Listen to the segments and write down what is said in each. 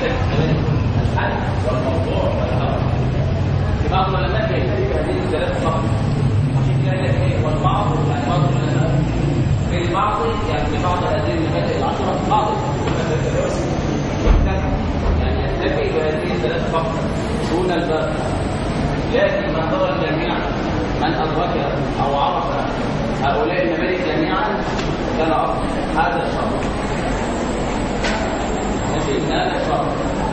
عندك كمان الحل والموضوع والهوى في بعض العلماء بيعتبر هذه الثلاث فقط عشان كده قال لك ايه والبعض يعني بعض العلماء في البعض يعني في بعض هذه المبادئ العشره بعض يعني يكتفي بهذه الثلاث فقط دون الباقي لكن من ضر الجميع من أدرك أو عرف هؤلاء المبادئ جميعا كان أفضل هذا الشرط ماشي هذا الشرط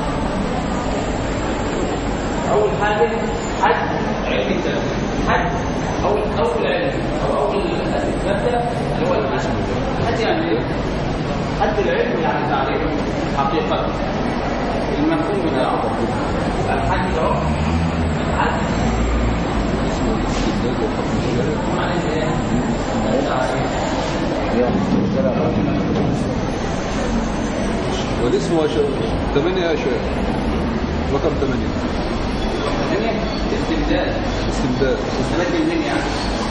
أول حاجة حد علم التفسير حد أول أول علم أو أول مبدأ اللي هو الحد حد يعني إيه؟ حد العلم يعني تعريف حقيقة المفهوم بتاعه الحد ده الحد معناه ايه؟ والاسم هو شو ثمانية يا شيخ رقم ثمانية ثانية استبدال استبدال استبدال من يعني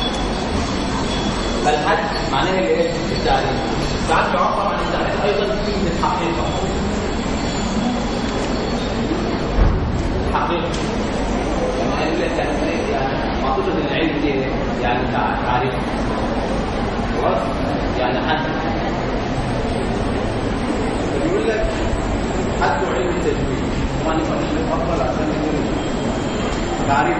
الحد معناه ايه؟ التعريف ساعات يعبر عن التعريف ايضا كلمة حقيقة حقيقة يعني يقول لك يعني يعني معطوفة العلم دي يعني تع- تعريف خلاص يعني حد بيقول لك حد علم التجويد طبعا يبقى مش الافضل عشان يكون تعريف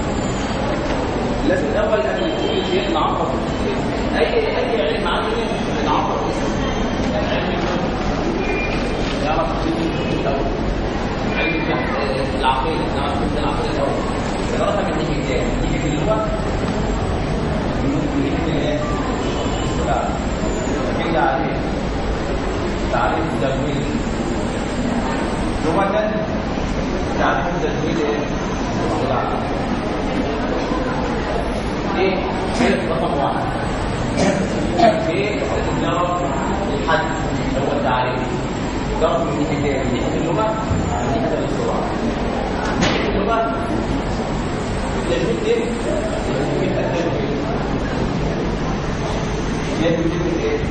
لازم الاول قبل كل شيء نعرف اي اي علم عملي نعرف اسمه يعني علم الفقه يعرف اسمه الاول علم الفقه، العقيده نعرف اسم العقيده الاول دراسه من ناحيه ايه؟ من ناحيه اللغه من ناحيه الايه؟ الاصطلاح كده عليه تعريف التجويد لغه تعريف التجويد ايه؟ اصطلاح ايه حلف رقم واحد في النظر الحد هو التعريف ضرب من ناحيتين من ناحيه اللغه من ناحيه الاصطلاح من ناحيه اللغه التجويد ايه؟ التجويد التجويد يجوز ايه؟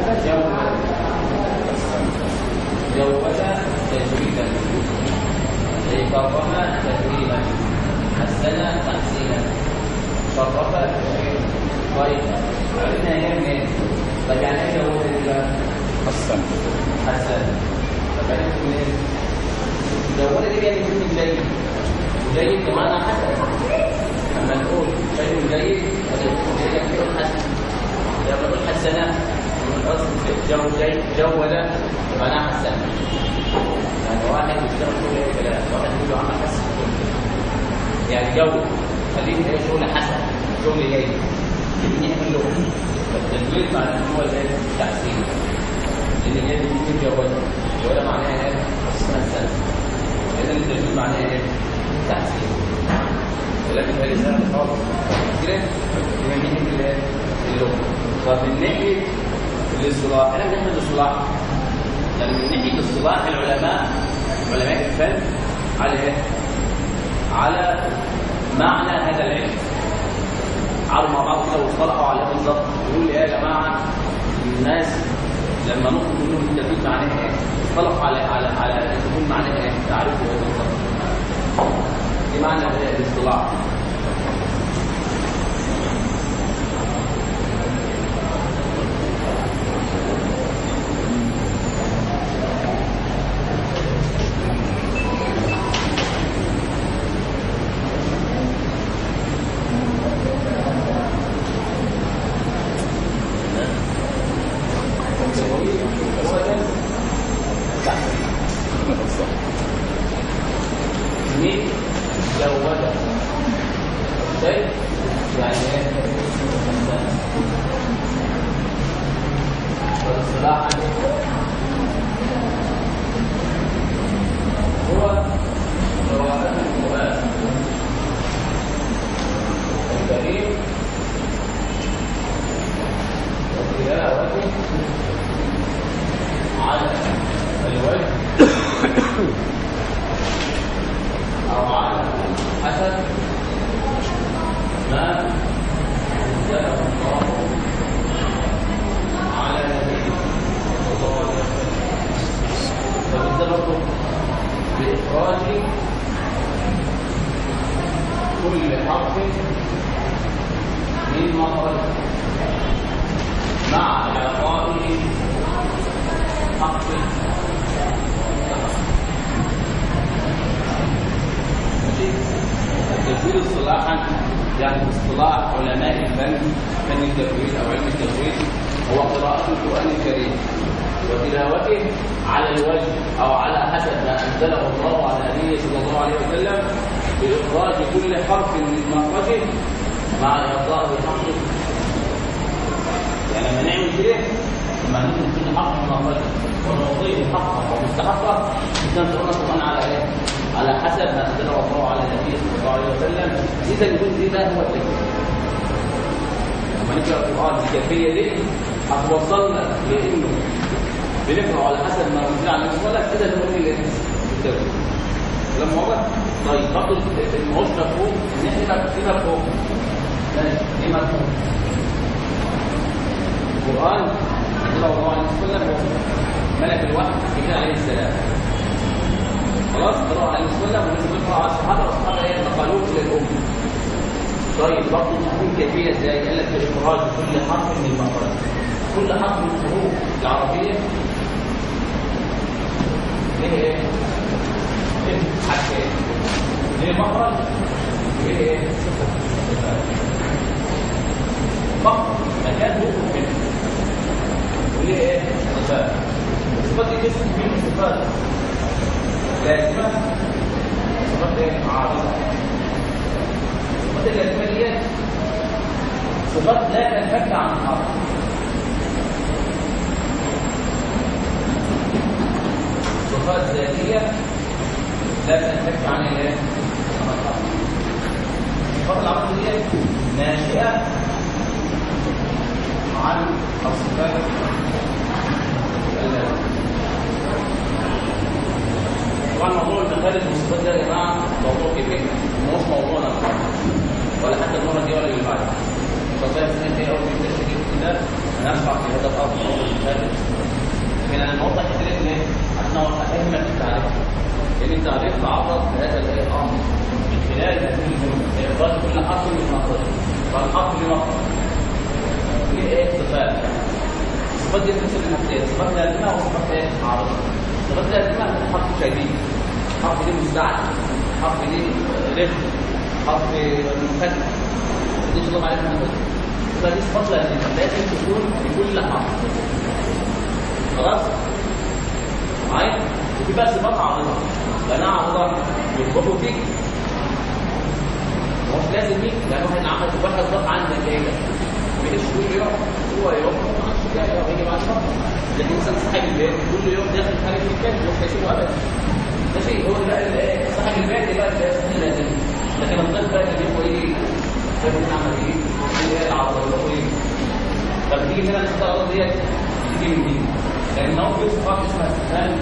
جوز جوز تجويدا كرم تكريما حسن تحسينا شرف طيب عرفنا هنا منين؟ طب يعني ايه هو ده حسن حسن طب عرفت منين؟ لو انا دي يعني كلمه جيد وجيد بمعنى حسن لما نقول شيء جيد هذا يكون يكون حسن لما نقول حسنه الأصل جو جيد جود بمعنى حسن يعني واحد يشتغل كل اي كلام واحد يقول له عمل حسن يعني جو خليك ايه شغل حسن شغل جيد دي من اللغه فالتجويد معناه هو الايه التحسين لان هي دي ممكن جوده جوده معناها ايه حسن اذا التجويد معناها ايه تحسين ولكن هي رساله خالص كده هي دي من الايه اللغه طب من ناحيه الاصطلاح انا من ناحيه الاصطلاح يعني من ناحيه اصطلاح العلماء علماء الفن على ايه على معنى هذا العلم قعدوا مع بعض كده واصطلحوا على ايه بالظبط يقول ايه يا جماعه الناس لما نطلب منهم التفكير معناها ايه اصطلحوا على على على التفكير معناها ايه تعرفوا ايه بالظبط دي معنى ايه الاصطلاح مين جودة شيء يعني ايه والاصطلاح هو قراءة القرآن الكريم وتلاوته على الوجه أو على حسب ما أنزله الله على نبيه صلى الله عليه وسلم فبالذات برضه بإخراج كل حرف من مخرج مع إعطائه حق ماشي؟ التجويد اصطلاحا يعني اصطلاح علماء الفن فن التجويد او علم التجويد هو قراءة القرآن الكريم وتلاوته على الوجه او على حسب ما انزله الله على نبيه صلى الله عليه وسلم باخراج كل حرف من مخرجه مع اعطائه حقه يعني لما نعمل كده لما نعمل كل حرف من مخرجه ونعطيه حقه ومستحقه اذا تقرا القران على ايه؟ على حسب ما انزله الله على النبي صلى الله عليه وسلم اذا يكون دي ده هو التكليف لما نقرا القران بالكيفيه دي هتوصلنا لانه بنقرا على حسب ما انزل على النبي صلى الله عليه وسلم كده نقول ايه؟ التكليف لما واضح طيب برضه المعوش مفهوم ان احنا نبقى في مفهوم ماشي ايه مفهوم؟ القران انزله الله عليه وسلم ملك الوحي جبريل عليه السلام خلاص قرأ عليه وسلم ونزل يقرأ على الصحابة والصحابة ايه نقلوه للأمة طيب برضه تكون كيفية ازاي؟ قال لك إخراج كل حرف من المخرج كل حرف من الحروف العربية ليه ايه؟ ليه حاجتين ليه مخرج؟ ليه ايه؟ مخرج مكان يخرج منه وليه ايه؟ صفات الصفات دي جسم منه صفات لازمة صفات ايه؟ عارضة الصفات اللازمة دي صفات لا تنفك عن الحرف صفات ذاتية لا تنفك عن الايه؟ عن الحرف الصفات العرضة دي ناشئة عن الصفات اللازمة طبعا موضوع المخارج والصفات ده يا جماعه موضوع كبير مش موضوعنا ولا حتى المره دي ولا اللي بعدها فصايا السنه دي اول ما تيجي كده هنشرح في هذا الامر موضوع المخارج لكن انا الموضوع كتير ليه؟ عشان اهمك في التعريف لان التعريف تعرض لهذا الايه الامر من خلال هذه الجمله اخراج كل حرف من مخرجه فالحرف لمخرج ليه ايه صفات الصفات دي بتمثل الحاجتين صفات لازمه وصفات ايه عارضه صفات لازمه حرف شديد حرف دي مستعد حرف دي رفق حرف منفتح دي شغل عليها من فدي صفات لازمه لازم تكون بكل حرف خلاص معايا وفي بقى صفات عارضه لانها عارضه يطلبوا فيك مش لازم فيك لانه احنا عمل واحد ضغط عندك ايه مش كل يوم هو يوم ما عادش جاي يجي بعد فتره لكن مثلا صاحب البيت كل يوم داخل خارج من البيت مش هيسيبه ابدا ماشي هو بقى اللي صاحب البيت بقى اللي صاحب لازم لكن الضيف بقى اللي هو ايه شايف نعمل ايه ايه العرض ولا هو ايه طب تيجي هنا نختار الارض ديت تيجي من دي لان هو في صفات اسمها استفهام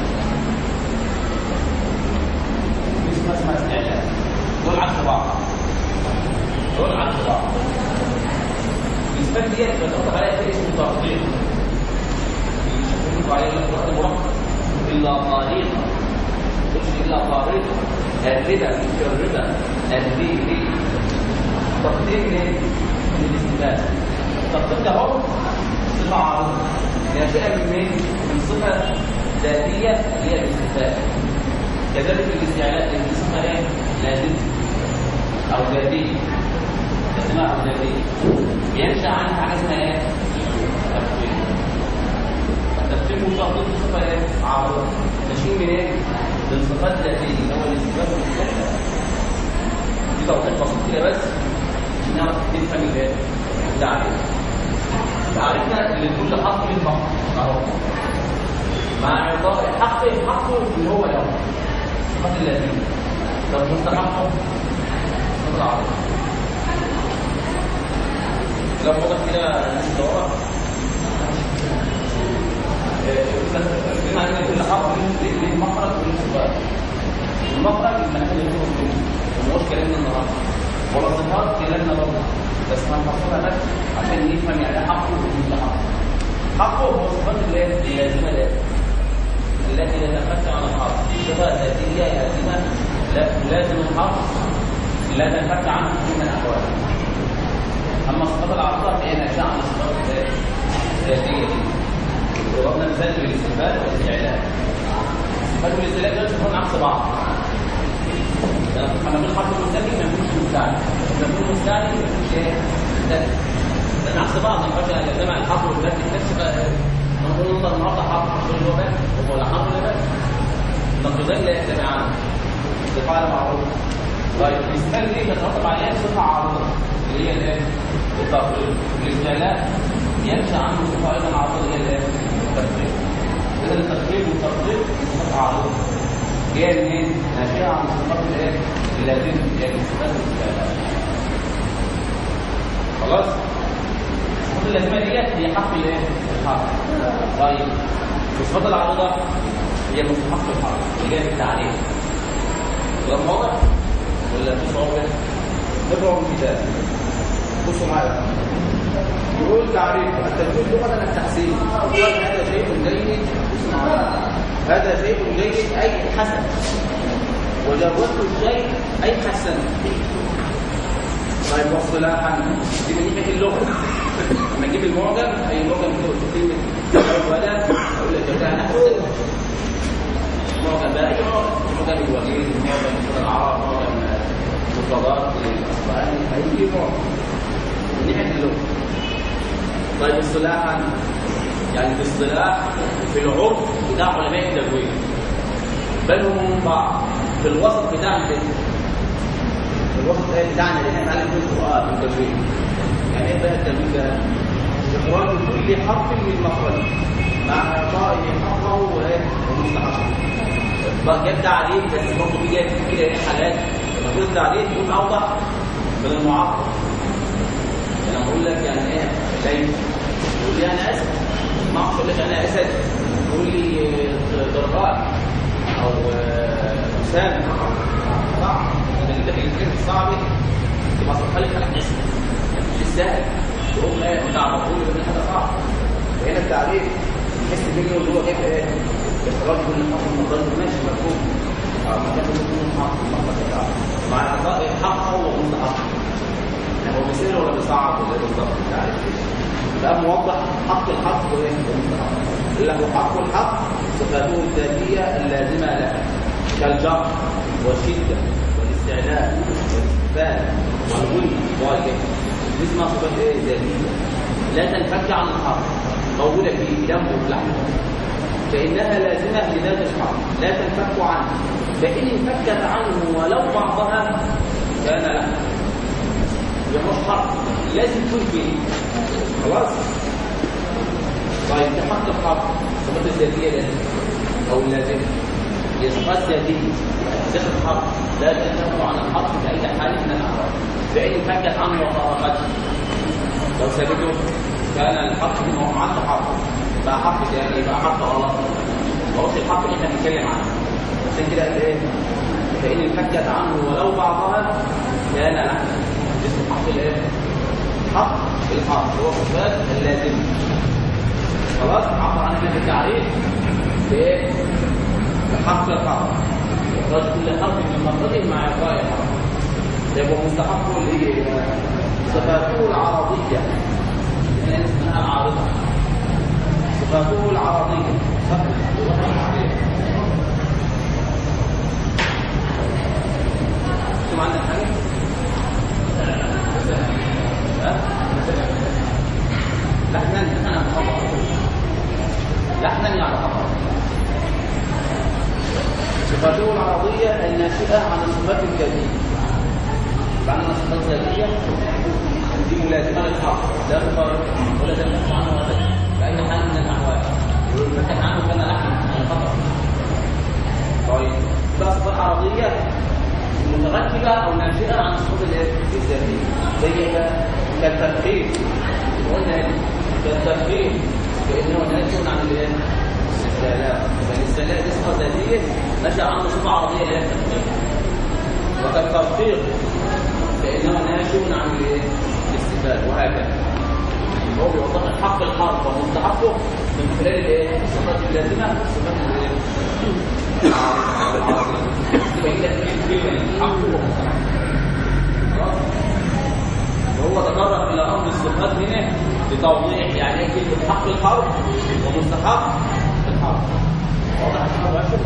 في صفات اسمها استعجال دول عكس بعض دول عكس بعض الاسباب ديت بتحط عليها شيء اسمه تفضيل يشوفوا عليها القرآن المرقم إلا طريقة مش إلا طريقة الربا مش الربا الربا تقدير من من الاستفادة التقدير ده هو صفة عارضة ناشئة من مين؟ من صفة ذاتية هي الاستفادة كذلك الاستعلاء دي صفة ايه؟ لازمة أو ذاتية اسمها أو ذاتية ينشأ عنها حاجة اسمها ايه؟ تفصيل التفصيل مشتق صفة ايه؟ عارضة نشيل من ايه؟ من صفات ذاتية اللي هو الاستفادة والمستقبل دي توضيح بسيط كده بس عشان نعرف نفهم الايه؟ التعريف عرفنا ان كل حرف له حق اهو مع اعطاء حقه حقه اللي هو له صفات اللازمه طب مستحقه صفات العرض لو واضح كده الناس اللي ورا بما ان كل حرف له مخرج وله صفات المخرج المكان اللي هو فيه ومش كلامنا النهارده ولا صفات كلامنا برضه بس هنفصلها بس عشان نفهم يعني حقه ومستحقه حقه هو صفات الله اللازمه له التي لا تنفك عن الحرف صفة ذاتية لازمة لا- لازم الحرف لا تنفك عنه من الأحوال أما الصفات العارضة فهي ناشئة عن الصفات الذات- الذاتية دي وضربنا مثال بالاستفاد والاستعلاء الاستفاد والاستعلاء دول يكون عكس بعض لما نقول حرف مستقيم ما يكونش مستعلي لما يكون مستعلي ما يكونش ايه مستقيم لان عكس بعض ما ينفعش ان يجتمع الحرف والباقي في نفس بقى نقول نقدر النهارده حرف نقول هو باقي وهو لا حرف ولا باقي النقيضين لا يجتمعان دي قاعده معروفه طيب الاستفاد دي تترتب عليها صفه عارضه اللي هي الايه؟ التقرير الاستعلاء ينشا عنه صفه ايضا عارضه اللي هي الايه؟ التقرير اذا التقرير والتقرير صفه عارضه هي منين؟ ناشئه عن صفات الايه؟ اللازمه هي الصفات الاستعلاء خلاص؟ الصفات اللازمه ديت هي حق الايه؟ الحرف طيب الصفات العارضه هي مستحق الحرف اللي جايه بالتعريف كلام واضح ولا في صعوبه؟ اقرأوا الكتاب بصوا معايا يقول تعريف التجويد لغة التحسين أولا هذا شيء جيد هذا شيء جيد أي حسن وجربت الشيء أي حسن طيب واصطلاحا دي من ناحية اللغة لما نجيب المعجم أي معجم كده كلمة ولا أقول لك ده أنا حسن معجم بقى أي معجم معجم الوزير معجم كده العرب معجم مفردات الأصبعاني أي معجم من ناحية اللغة طيب اصطلاحا يعني باصطلاح في العرف بتاع علماء التجويد بل هم من بعض في الوسط بتاعنا كده في الوسط ايه بتاعنا اللي احنا بنتعلم فيه القران التجويد يعني ايه بقى التجويد ده؟ اخراج كل حرف من مخرجه مع اعطائه حقه وايه ومستحقه بقى جاب تعريف بس برضه في جاي كده ايه حالات لما تقول التعريف يكون اوضح من المعقد انا بقول لك يعني ايه شيء تقول لي انا اسد ما اعرفش اقول لك انا اسد تقول لي ضربات او اسامه صعب انا جبت لك الكلمه الصعبه تبقى صفحه لك على اسم مش السهل تقول ايه بتاع مقبول من حاجه صعبه هنا التعريف تحس منه اللي هو جايب ايه اخراج كل حرف من مقدار ماشي مفهوم اه ما كان يكون حق المقدار بتاعه مع اعطاء حقه ومستحقه يعني هو بيسهل ولا بيصعب ولا ايه بالظبط مش عارف يبقى موضح حق الحق وايه والمستحق له حق الحق صفاته الذاتيه اللازمه له كالجر والشده والاستعلاء والاستفاده والغنى وغيره دي اسمها صفات ايه ذاتيه لا تنفك عن الحق موجوده في دمه وفي لحمه فإنها لازمة لذات الحق لا تنفك عنه فإن انفكت عنه ولو بعضها كان له مش حق لازم يكون فيه خلاص طيب ده حق الحق الصفات الذاتيه لازم او اللازمه هي صفات ذاتيه ذات الحق لا تنفك عن الحق في اي حال من الاحوال فان انفكت عنه وخرجت لو سابته كان الحق ما هو عنده حق بقى حق تاني يبقى حق غلط ما هوش الحق اللي احنا بنتكلم عنه عشان كده قال ايه فان انفكت عنه ولو بعضها كان له اسم حق الايه حق الحق هو صفات اللازم خلاص عبر عن هنا بالتعريف بايه بحق الحق اخراج كل حرف من مخرجه مع اعطاء الحق يبقى مستحق الايه صفاته العرضيه هنا اسمها العارضه صفاته العرضيه انتم عندك حاجه لحنا لحنا خبر لحنا يعني خبر صفاته العرضية الناشئة عن الصفات الكبيرة معنى الصفات الذاتية دي ملازمة للحق لا تفرق ولا تنفك عنه أبدا بأي حال من الأحوال ولو عنه كان لحن يعني خطأ طيب بقى صفات عرضية متركبة أو ناشئة عن الصفات الذاتية زي كالتفخيم قلنا كالتفخيم فإنه ناشئ عن الايه؟ الاستعلاء فالاستعلاء دي صفة ذاتية نشأ عنه صفة عرضية اللي هي التفخيم وكالترقيق فإنه ناشئ عن الايه؟ الاستفادة وهكذا هو بيوضح لك حق الحرف ومستحقه من خلال الايه؟ الصفات اللازمة والصفات الايه؟ الكلمه دي حق ومستحق خلاص وهو تطرق الى امر الصفات هنا لتوضيح يعني ايه كلمه حق الحرب ومستحق الحرب واضح الحرب عشان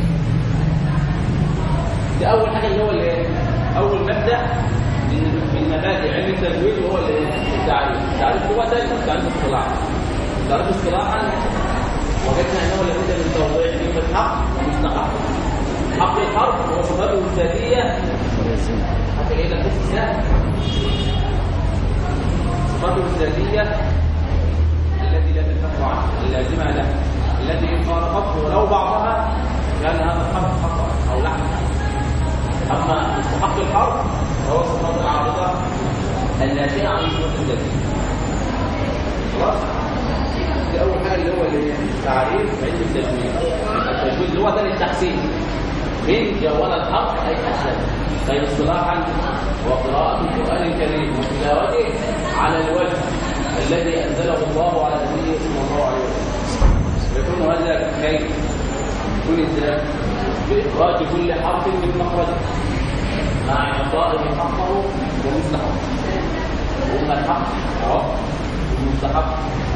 ده اول حاجه اللي هو الايه اول مبدا من من مبادئ علم التجويد وهو الايه التعريف التعريف لغه التعريف اصطلاحا التعريف اصطلاحا وجدنا انه لابد من توضيح كلمه حق ومستحق حق الحرب هو صفاته الذاتيه حتى جاي لك سهل صفاته الذاتيه التي لا تنفك عنه اللازمه له التي ان فارقته ولو بعضها كان هذا الحرب خطا او لعنه اما مستحق الحرب فهو صفات العارضه الناشئه عن الصفات الذاتيه خلاص دي اول حاجه اللي هو اللي تعريف علم التجويد التجويد اللي هو ده للتحسين من جوال الحق اي حسن طيب اصطلاحا وقراءة القرآن الكريم وتلاوته على الوجه الذي أنزله الله على نبيه صلى الله عليه وسلم يكون هذا كيف؟ يكون ازاي؟ بإخراج كل حرف من مخرجه مع إعطائه حقه ومستحقه وأما الحق أهو والمستحق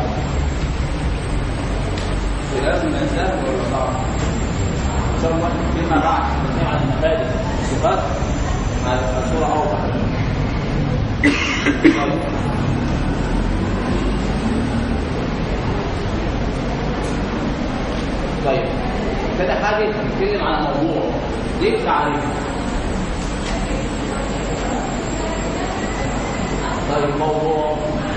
خلاف ما سهل ولا صعب ثم فيما بعد نتكلم عن المبادئ الصفات مع الصورة أوضح طيب كده حاجة بتتكلم على موضوع ليه تعريف طيب موضوع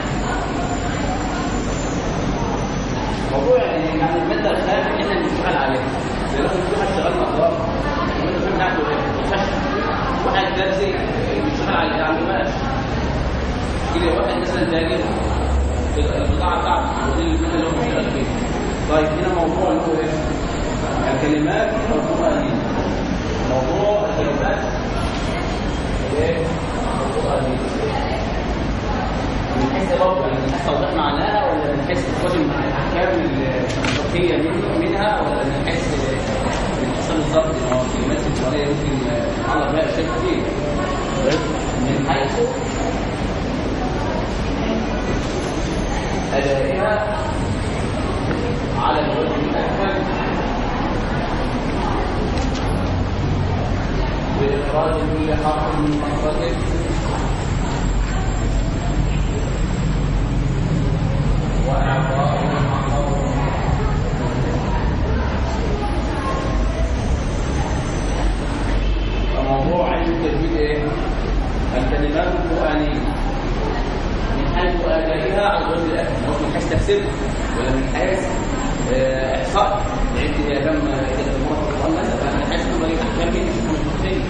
موضوع يعني يعني المادة الخام اللي احنا بنشتغل عليها لو في واحد شغال مطار المادة الخام بتاعته ايه؟ الخشب واحد درسي بيشتغل على القماش كده واحد مثلا تاجر البضاعة بتاعته ودي المادة اللي هو بيشتغل فيها طيب هنا موضوع اللي هو ايه؟ الكلمات القرآنية موضوع الكلمات ايه؟ القرآنية من حيث برضه يعني من حيث توضيح معناها ولا من حيث تخرج الاحكام الفقهيه منها ولا من حيث من حيث بالظبط ان هو الكلمات القرانيه ممكن يتعلق بها اشياء كتير من حيث ادائها على الوجه الاكمل بإخراج كل حرف من مخرجه وإعطاء حقه فموضوع علم التجويد ايه؟ الكلمات القرآنية من حيث آدائها على الوجه الأكمل مش من حيث تفسيرها ولا من حيث آه، إحصاء عدة هي كم إذا المرة في القرآن مثلا فمن حيث نظري أحكام مش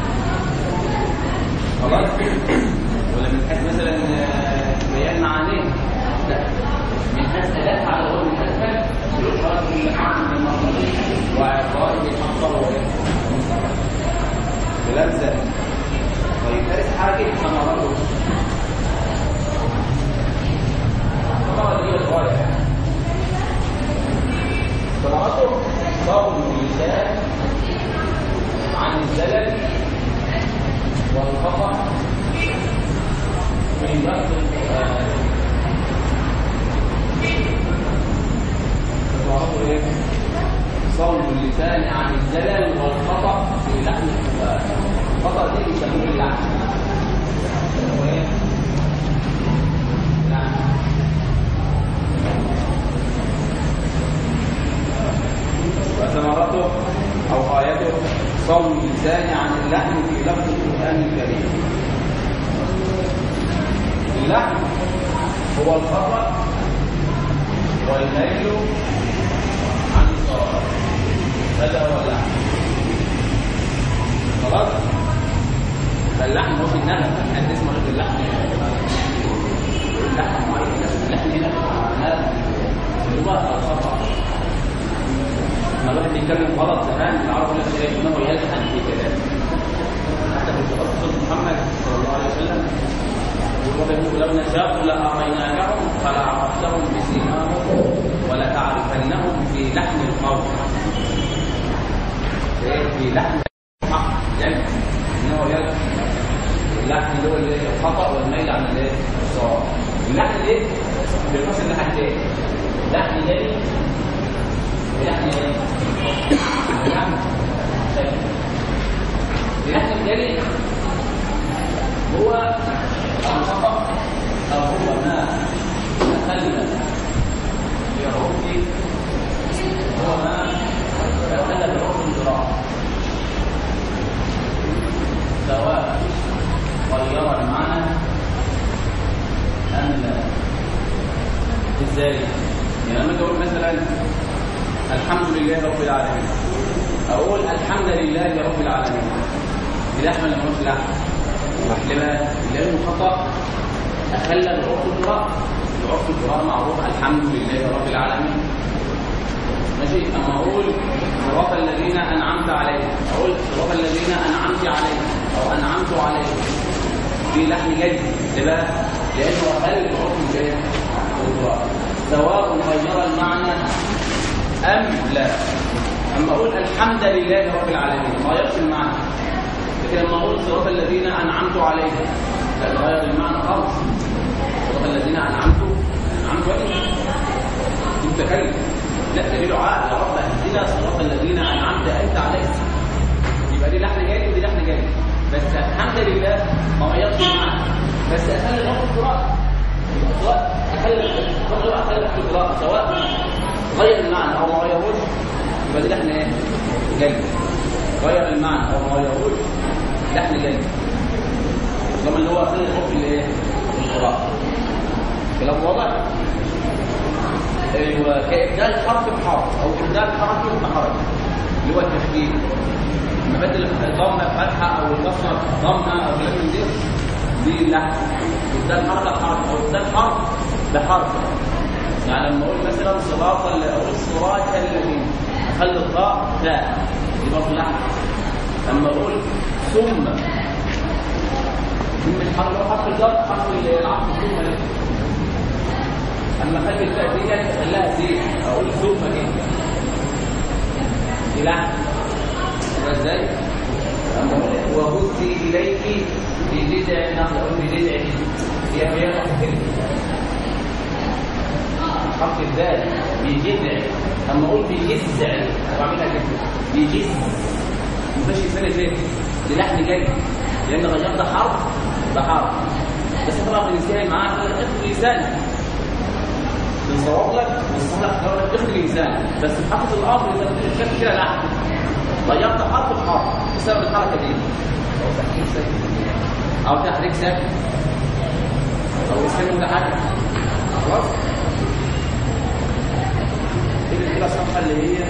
خلاص ولا من حيث مثلا آه، بيان معانيه لا من حيث أداتها على الوجه الأكمل يخرج كل حرف من مخرجه وإعطائه حقه ومستحقه كلام سهل طيب ثالث حاجة ثمرته ثمرة دي الغاية ثمرته صبر اللسان عن الزلل والخطأ في نقد القرآن ثمرته ايه؟ صون اللسان عن الزلل والخطأ في لحن القرآن الخطأ دي بيسموه اللحن بيسموه ايه؟ لحن وثمرته أو غايته صون اللسان عن اللحن في لفظ القرآن الكريم اللحن هو الخطأ والميل عن الصواب هذا هو اللحن خلاص فاللحن هو في النغم احنا اسمه غير اللحن اللحن معين اللحن هنا معناه اللغه الخطا لما الواحد بيتكلم غلط زمان العرب يقول لك ايه انه يلحن في كلامه حتى في القران سوره محمد صلى الله عليه وسلم يقول لو نشاء لأريناكهم فلعرفتهم بسيماهم ولتعرفنهم في لحن القول في لحن الحق يعني بينقسم لحاجتين لحن جلي ولحن ايه؟ لحن شكل اللحن الجلي هو الخطأ أو هو ما تخلى في عرف هو ما تخلى في عرف القراءة سواء غير المعنى أم لا ازاي؟ يعني لما اقول مثلا الحمد لله رب العالمين اقول الحمد لله رب العالمين بلحم ولا مش لحم؟ لما لانه خطا اخلى بعرف القراءه بعرف القراءه معروف الحمد لله رب العالمين ماشي اما اقول صراط الذين انعمت عليهم اقول صراط الذين انعمت عليهم او انعمت عليهم دي لحن جدي ليه بقى؟ لانه اخلى بعرف الايه؟ القراءه سواء غير المعنى ام لا اما اقول الحمد لله رب العالمين ما غيرش المعنى لكن لما اقول صراط الذين انعمت عليهم لا غير المعنى خالص صراط الذين انعمت انعمت عليهم متكلم لا ده دعاء يا رب اهدنا صراط الذين انعمت انت عليهم يبقى دي لحن جاري ودي لحن جاري بس الحمد لله ما غيرش المعنى بس اخلي نفس القراءه سواء اخلي القراءه اخلي نفس القراءه سواء غير المعنى او ما غيروش يبقى دي لحن ايه؟ جاري غير المعنى او ما غيروش لحن جاي لما اللي هو اخر الحكم الايه القراءه كلام واضح ايوه كابدال حرف بحرف او ابدال حرف بحرف اللي هو التشكيل لما بدل الضمه فتحه او الكسره ضمه او كلام من دي دي لحن ابدال حرف بحرف او ابدال حرف بحرف يعني لما اقول مثلا صراط اقول صراط الذين اخلي الطاء تاء دي برضه لحن لما اقول ثم ثم الحرف لو حرف الجر حرف العطف ثم ليه اما اخلي التاء دي اخليها زين اقول ثم دي دي لحن ازاي؟ اما اقول وهزي اليك في جذع النخل او في جذع هي هي حرف الدال بجذع اما اقول بجذع بعملها كده بجذع مفيش سنه زي دي لحن جاي لان غيرت حرف بحرف بس طبعا الانسان معاه اخد لسان بنصور لك بنصور لك اخد لسان بس في حرف الامر انت بتشوف كده لحن غيرت حرف بحرف بسبب الحركه دي او تحريك ساكن او تحريك ساكن او اسكان متحرك خلاص كده كده الصفحه اللي هي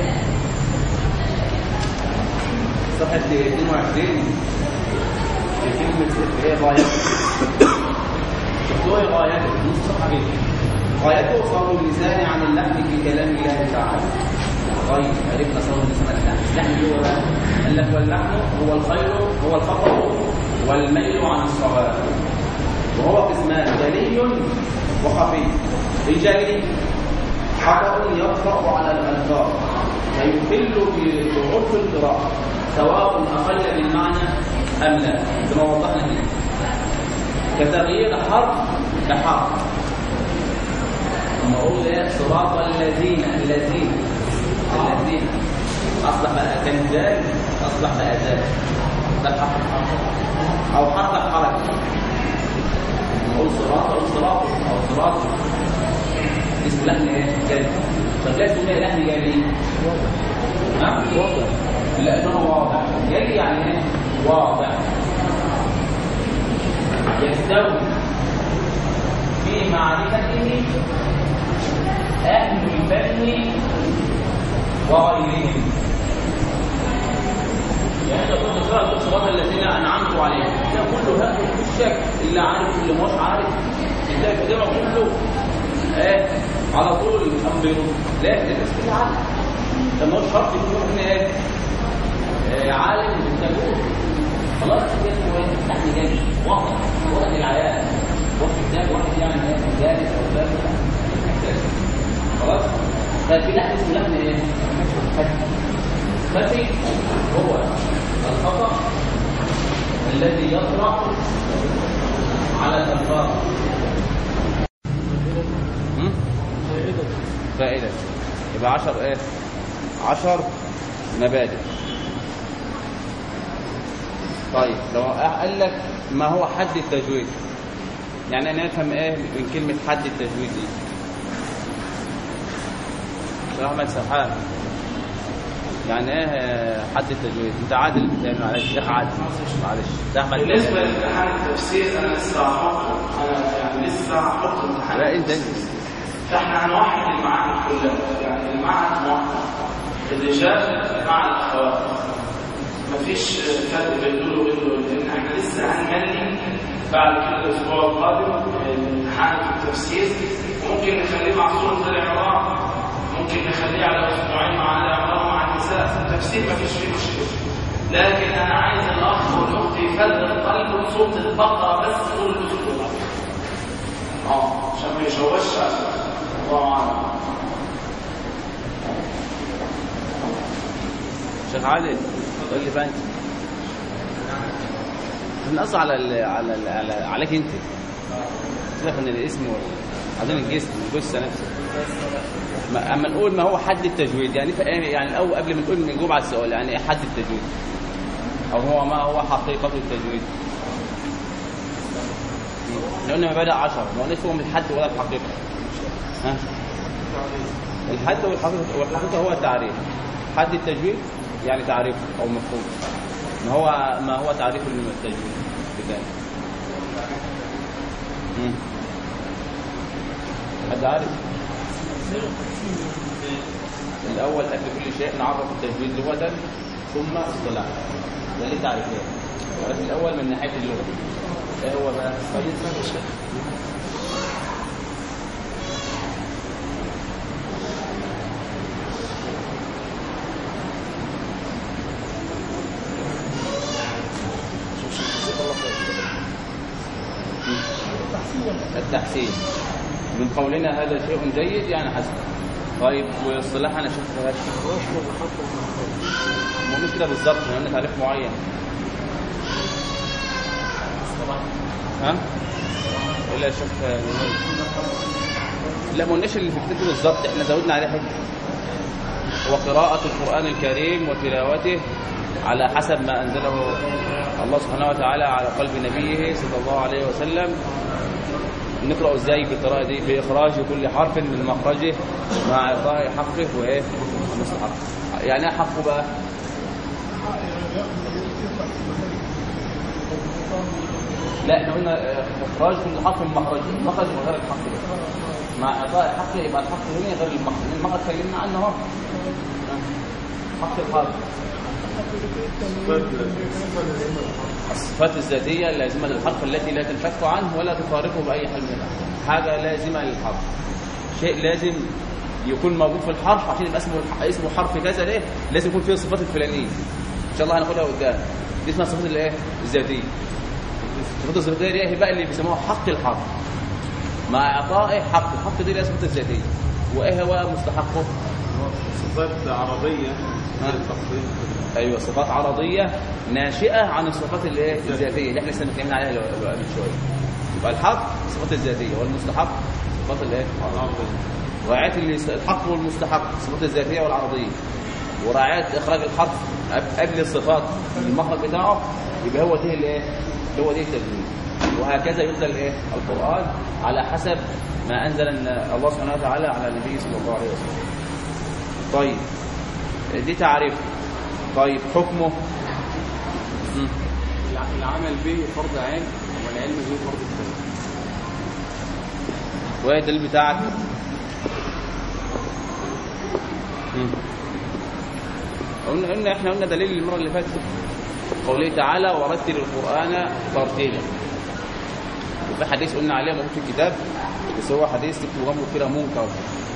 صفحة 22 في كلمة ايه غايته شفتوها غايته نص صفحة كده غايته صار اللسان عن اللحن في كلام الله تعالى غاية عرفنا صار اللسان اللحن اللحن هو بقى قال لك واللحن هو الخير هو الخطأ والميل عن الصواب وهو قسمان جلي وخفي الجلي خطأ يطرأ على الألفاظ فيخل بعرف القراءة سواء أقل بالمعنى أم لا كما وضحنا فيه كتغيير حرف بحرف لما أقول إيه صراط الذين الذين الذين أصبح بقى كان دال أصبح بقى دال ده حرف أو حرف حركة نقول صراط أو صراط أو صراط اسم لحن ايه؟ جلي طب لا اسمه لحن جلي ها؟ واضح لا انه واضح جلي يعني ايه؟ واضح يستوي في معرفته اهل الفن وغيرهم يعني انت كنت تقرا صراط الذين انعمت عليهم ده كله هاك في الشك اللي عارف واللي مش عارف تلاقي في الجامعه كله ايه على طول الامر يرد لا ده الناس كلها عارفه ده مش شرط يكون هنا ايه آه، عالم بالتجربه خلاص كده اسمه ايه تحت جانب واضح واضح للعيان واحد كتاب واحد يعني ايه جالس او باب خلاص ففي لحن اسمه لحن ايه فتي فتي هو الخطا الذي يطرح على الالفاظ هم؟ فائدة يبقى عشر ايه عشر مبادئ طيب لو قال لك ما هو حد التجويد يعني انا افهم ايه من كلمة حد التجويد دي شيخ احمد سرحان يعني ايه حد التجويد انت عادل يعني معلش شيخ عادل معلش ده احمد بالنسبة لامتحان التفسير أنا لسه هحط أنا يعني لسه هحط امتحان لا انت انت فاحنا هنوحد المعاهد كلها يعني المعهد موحد الرجال مع الأخوات مفيش فرق بين دول وبين دول لأن احنا لسه هنملي بعد كده الأسبوع القادم امتحان في التفسير ممكن نخليه مع سورة العمران ممكن نخليه على أسبوعين مع العمران ومع النساء التفسير مفيش فيه مشكلة لكن أنا عايز الأخ والأخت يفرق قلبه صوت البقرة بس طول الأسبوع اه عشان ما يشوش الله اعلم شيخ عادل قول لي بقى انت بنقص على ال على ال على عليك انت سيبك من الاسم وال- عايزين الجسم الجثه نفسه ما- اما نقول ما هو حد التجويد يعني ف- يعني الاول قبل ما نقول نجاوب على السؤال يعني ايه حد التجويد او هو ما هو حقيقه التجويد احنا قلنا مبادئ 10 ما قلناش هو من الحد ولا الحقيقه ها الحد والحقيقه والحقيقه هو تعريف حد التجويد يعني تعريفه او مفهوم ما هو ما هو تعريف التجويد بذلك مم. حد عارف الاول قبل كل شيء نعرف التجويد لغه ثم اصطلاحا ده اللي تعريفين التعريف الاول من ناحيه اللغه ايه هو بقى التحسين من قولنا هذا شيء جيد يعني حسن طيب واصطلاحا انا شفت مو مش كده بالظبط احنا قلنا تعريف معين ها الا شوف لا ما قلناش اللي في الكتاب ده بالظبط احنا زودنا عليه حته وقراءة القرآن الكريم وتلاوته على حسب ما أنزله الله سبحانه وتعالى على قلب نبيه صلى الله عليه وسلم نقرأ ازاي بالطريقة دي بإخراج كل حرف من مخرجه مع إعطاء حقه وإيه مستحق يعني إيه حقه بقى لا احنا قلنا آه، إخراج كل حرف من مخرجه مخرج وغير الحق ده. مع إعطاء حقه يبقى الحق هنا غير المخرج المخرج اتكلمنا عنه اهو حق الحرف الصفات الذاتية اللازمة للحرف التي لا تنفك عنه ولا تفارقه بأي حال من الأحوال حاجة لازمة للحرف شيء لازم يكون موجود في الحرف عشان يبقى اسمه اسمه حرف كذا ليه لازم يكون فيه الصفات الفلانية إن شاء الله هناخدها قدام دي اسمها الصفات الايه الذاتية الصفات الذاتية دي هي بقى اللي بيسموها حق الحرف مع إعطائه حق الحق دي اللي هي الصفات الذاتية وإيه هو مستحقه صفات عربية ها؟ ايوه صفات عرضيه ناشئه عن الصفات اللي هي الذاتيه اللي احنا لسه متكلمين عليها دلوقتي من شويه يبقى الحق الصفات الذاتيه والمستحق الصفات اللي هي رعايه اللي- الحق والمستحق الصفات الذاتيه والعرضيه ورعايه اخراج الحرف قب- قبل الصفات من المخرج بتاعه يبقى هو ده الايه هو ده التجويد وهكذا ينزل الايه القران على حسب ما انزل الله سبحانه وتعالى على النبي صلى الله عليه وسلم طيب دي تعريف طيب حكمه مم. العمل به فرض عين والعلم به فرض كفاية وايه الدليل بتاعك مم. قلنا قلنا احنا قلنا دليل المره اللي فاتت قوله تعالى ورتل القران ترتيلا وفي حديث قلنا عليه موجود في الكتاب بس هو حديث تكتبوا جنبه كده منكر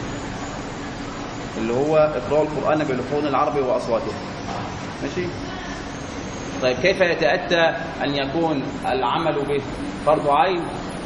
اللي هو اقراء القران بلحون العرب واصواته ماشي طيب كيف يتأتى أن يكون العمل به فرض عين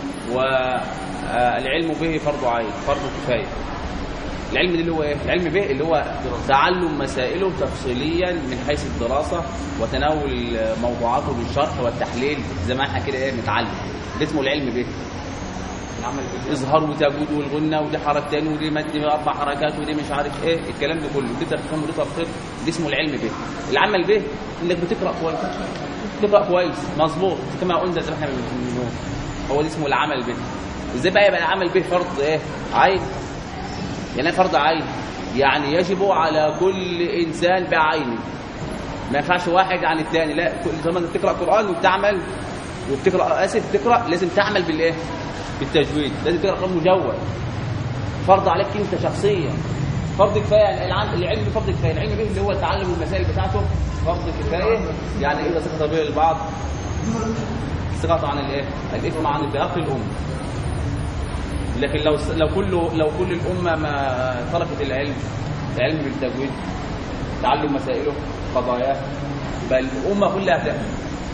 والعلم به فرض عين فرض كفاية العلم ده اللي هو ايه العلم به اللي هو تعلم مسائله تفصيليا من حيث الدراسة وتناول موضوعاته بالشرح والتحليل زي ما احنا كده ايه نتعلم ده اسمه العلم به اظهار وتجويد والغنه ودي حركتين ودي مد اربع حركات ودي مش عارف ايه الكلام ده كله تقدر تفهمه ده تفصيل دي اسمه العلم به العمل به انك بتقرا كويس تقرا كويس مظبوط كما انزل زي ما احنا بنقول هو ده اسمه العمل به ازاي بقى يبقى العمل به فرض ايه عين يعني ايه فرض عين يعني يجب على كل انسان بعينه ما ينفعش واحد عن الثاني لا كل زمان بتقرا قران وبتعمل وبتقرا اسف بتقرا لازم تعمل بالايه بالتجويد لازم تقرا قران مجود فرض عليك انت شخصيا فرض كفايه يعني العلم العلم فرض كفايه العلم به اللي هو تعلم المسائل بتاعته فرض كفايه يعني اذا سقط به البعض سقط عن الايه الاثم عن باقي الامه لكن لو لو كل لو كل الامه ما تركت العلم العلم بالتجويد تعلم مسائله قضاياه بل الامه كلها تأمن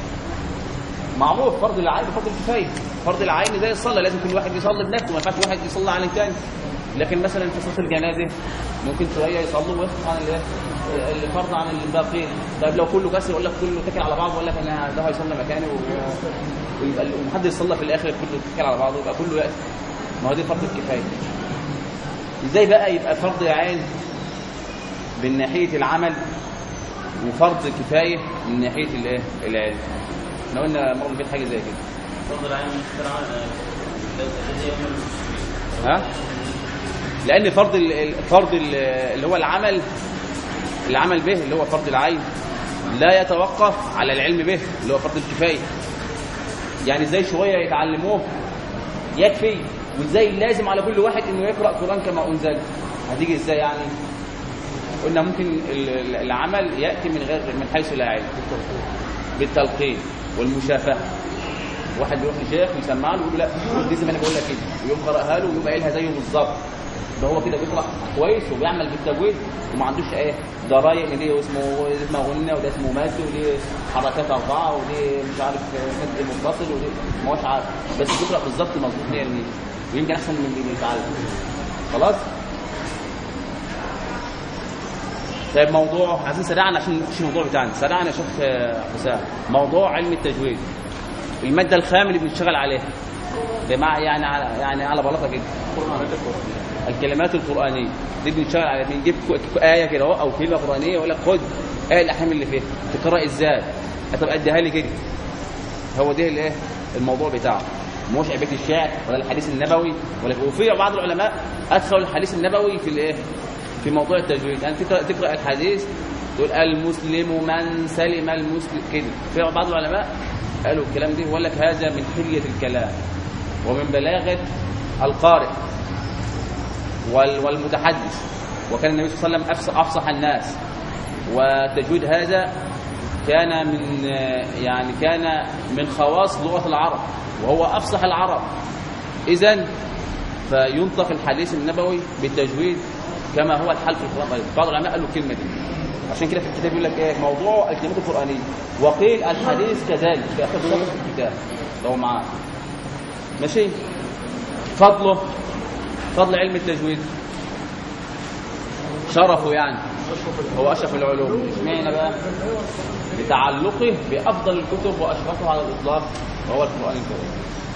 معروف فرض العين فرض الكفايه فرض العين زي الصلاه لازم كل واحد يصلي بنفسه ما ينفعش واحد يصلي عن الثاني لكن مثلا في صلاه الجنازه ممكن شويه يصلوا ويسقط عن الايه الفرض عن الباقيين طيب لو كله كسر يقول لك كله اتكل على بعض ويقول لك انا ده هيصلي مكاني و- ويبقى ومحدش يصلي في الاخر كله اتكل على بعضه يبقى كله يأتي ما هو دي فرض الكفايه ازاي بقى يبقى فرض عين من ناحيه العمل وفرض كفايه من ناحيه الايه العلم احنا قلنا المره اللي فاتت حاجه زي كده فرض العين مش فرع الذي يؤمن بالمسلمين ها لان فرض ال- ال- فرض ال- اللي هو العمل العمل به اللي هو فرض العين لا يتوقف على العلم به اللي هو فرض الكفايه يعني ازاي شويه يتعلموه يكفي وازاي لازم على كل واحد انه يقرا قران كما انزل هتيجي ازاي يعني قلنا ممكن ال- ال- العمل ياتي من غير من حيث لا علم بالتلقين والمشافهه واحد يروح لشيخ ويسمع له ويقول له لا دي زي ما انا بقول لك كده ويقوم قراها له ويقوم قايلها زيه بالظبط ده هو كده بيقرا كويس وبيعمل بالتجويد وما عندوش ايه ضرايا ان دي اسمه اسمه غنه وده اسمه مد ودي حركات اربعه ودي مش عارف مد منفصل ودي ما هوش عارف بس بيقرا بالظبط مظبوط 100% ويمكن احسن من اللي بيتعلم خلاص طيب موضوع عايزين سريعا عشان مش الموضوع بتاعنا سريعا يا شيخ آه، حسام موضوع علم التجويد الماده الخام اللي بنشتغل عليها بمع يعني على يعني على بلاطه كده الكلمات القرانيه دي بنشتغل عليها بنجيب ك- ايه كده اهو او كلمه قرانيه يقول لك خد ايه الاحكام اللي فيها تقرا ازاي طب اديها لي كده هو ده الايه الموضوع بتاعه مش بيت الشعر ولا الحديث النبوي ولا وفي بعض العلماء ادخلوا الحديث النبوي في الايه في موضوع التجويد يعني تقرا تقرا الحديث تقول المسلم من سلم المسلم كده في بعض العلماء قالوا الكلام ده ويقول لك هذا من حليه الكلام ومن بلاغه القارئ وال- والمتحدث وكان النبي صلى الله عليه وسلم أفصح, افصح الناس وتجويد هذا كان من يعني كان من خواص لغه العرب وهو افصح العرب اذا فينطق الحديث النبوي بالتجويد كما هو الحال في القران بعض العلماء قالوا الكلمه دي عشان كده في الكتاب يقول لك ايه موضوع الكلمات القرانيه وقيل الحديث كذلك في اخر سطر في الكتاب لو معاه ماشي فضله فضل علم التجويد شرفه يعني هو اشرف العلوم اشمعنى بقى بتعلقه بافضل الكتب واشرفها على الاطلاق وهو القران الكريم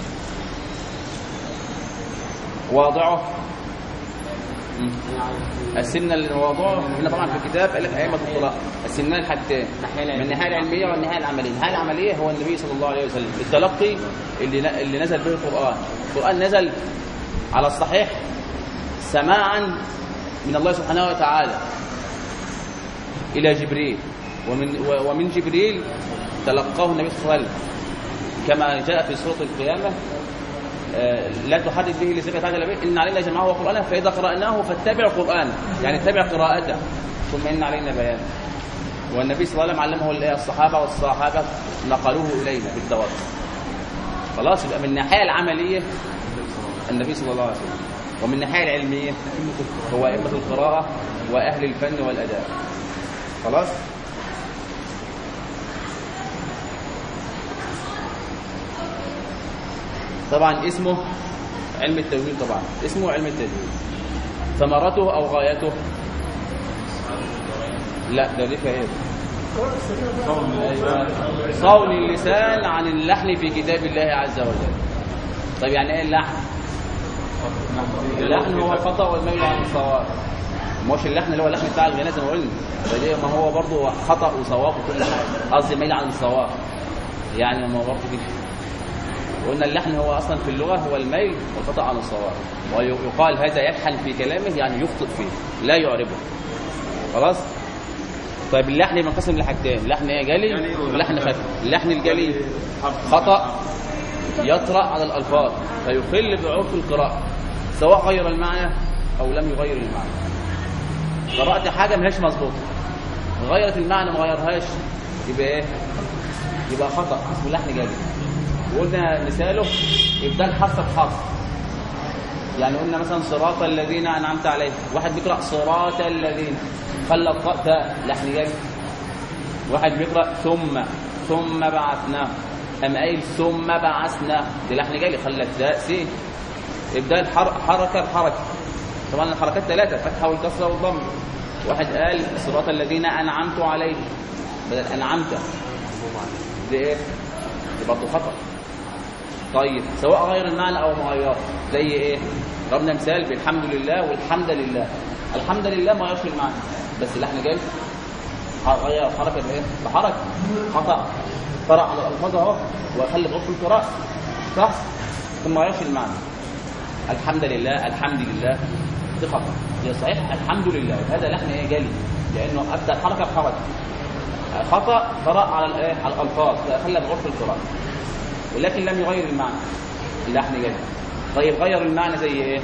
واضعه مم. قسمنا الموضوع هنا طبعا في الكتاب قال لك ائمه القراء قسمناه لحاجتين من الناحيه العلميه والناحيه العمليه الناحيه العمليه هو النبي صلى الله عليه وسلم التلقي اللي ن- اللي نزل به القران القران نزل على الصحيح سماعا من الله سبحانه وتعالى الى جبريل ومن و- ومن جبريل تلقاه النبي صلى الله عليه وسلم كما جاء في سوره القيامه آه، لا تحدث به لسبب تعجل به ان علينا جمعه وقرانه فاذا قراناه فاتبع قرانه يعني اتبع قراءته ثم ان علينا بيانه والنبي صلى الله عليه وسلم علمه الآية الصحابه والصحابه نقلوه الينا بالتواتر خلاص يبقى من الناحيه العمليه النبي صلى الله عليه وسلم ومن الناحيه العلميه هو ائمه القراءه واهل الفن والاداء خلاص طبعا اسمه علم التجويد طبعا اسمه علم التجويد ثمرته او غايته لا ده ليه ايه صون اللسان عن اللحن في كتاب الله عز وجل طيب يعني ايه اللحن اللحن هو الخطا والميل عن الصواب مش اللحن اللي هو اللحن بتاع الغناء زي ما قلنا فدي ما هو برضه خطا وصواب وكل حاجه قصدي ميل عن الصواب يعني ما هو برضه كده وقلنا اللحن هو اصلا في اللغه هو الميل والخطا عن الصواب ويقال هذا يلحن في كلامه يعني يخطئ فيه لا يعربه خلاص طيب اللحن بينقسم لحاجتين لحن ايه جلي ولحن خفي اللحن الجلي خطا يطرا على الالفاظ فيخل بعرف القراءه سواء غير المعنى او لم يغير المعنى قرات حاجه ما هيش مظبوطه غيرت المعنى ما غيرهاش يبقى ايه يبقى خطا اسمه لحن جلي وقلنا مثاله ابدال حرف بحرف يعني قلنا مثلا صراط الذين انعمت عليهم واحد بيقرا صراط الذين خلى الطاء تاء لحن جلي واحد بيقرا ثم ثم بعثناه أم قايل ثم بعثنا دي لحن جالي خلى التاء سين ابدال حر... حركه بحركه طبعا الحركات ثلاثه الفتحه والكسره والضم واحد قال صراط الذين انعمت عليهم بدل انعمت دي ايه دي برضه خطا طيب سواء غير المعنى او مغير زي ايه ضربنا مثال بالحمد لله والحمد لله الحمد لله ما غيرش المعنى بس اللحن جاي غير حركه بايه بحركه خطا قرأ على الألفاظ اهو وخلي غرف القراءة صح؟ ثم غيرش المعنى الحمد لله الحمد لله دي خطأ هي صحيح الحمد لله هذا لحن ايه جالي لأنه أبدأ الحركة بحركة خطأ قرأ على الايه على الألفاظ فخلى بغرف القراءة ولكن لم يغير المعنى اللحن جالي طيب غير المعنى زي ايه؟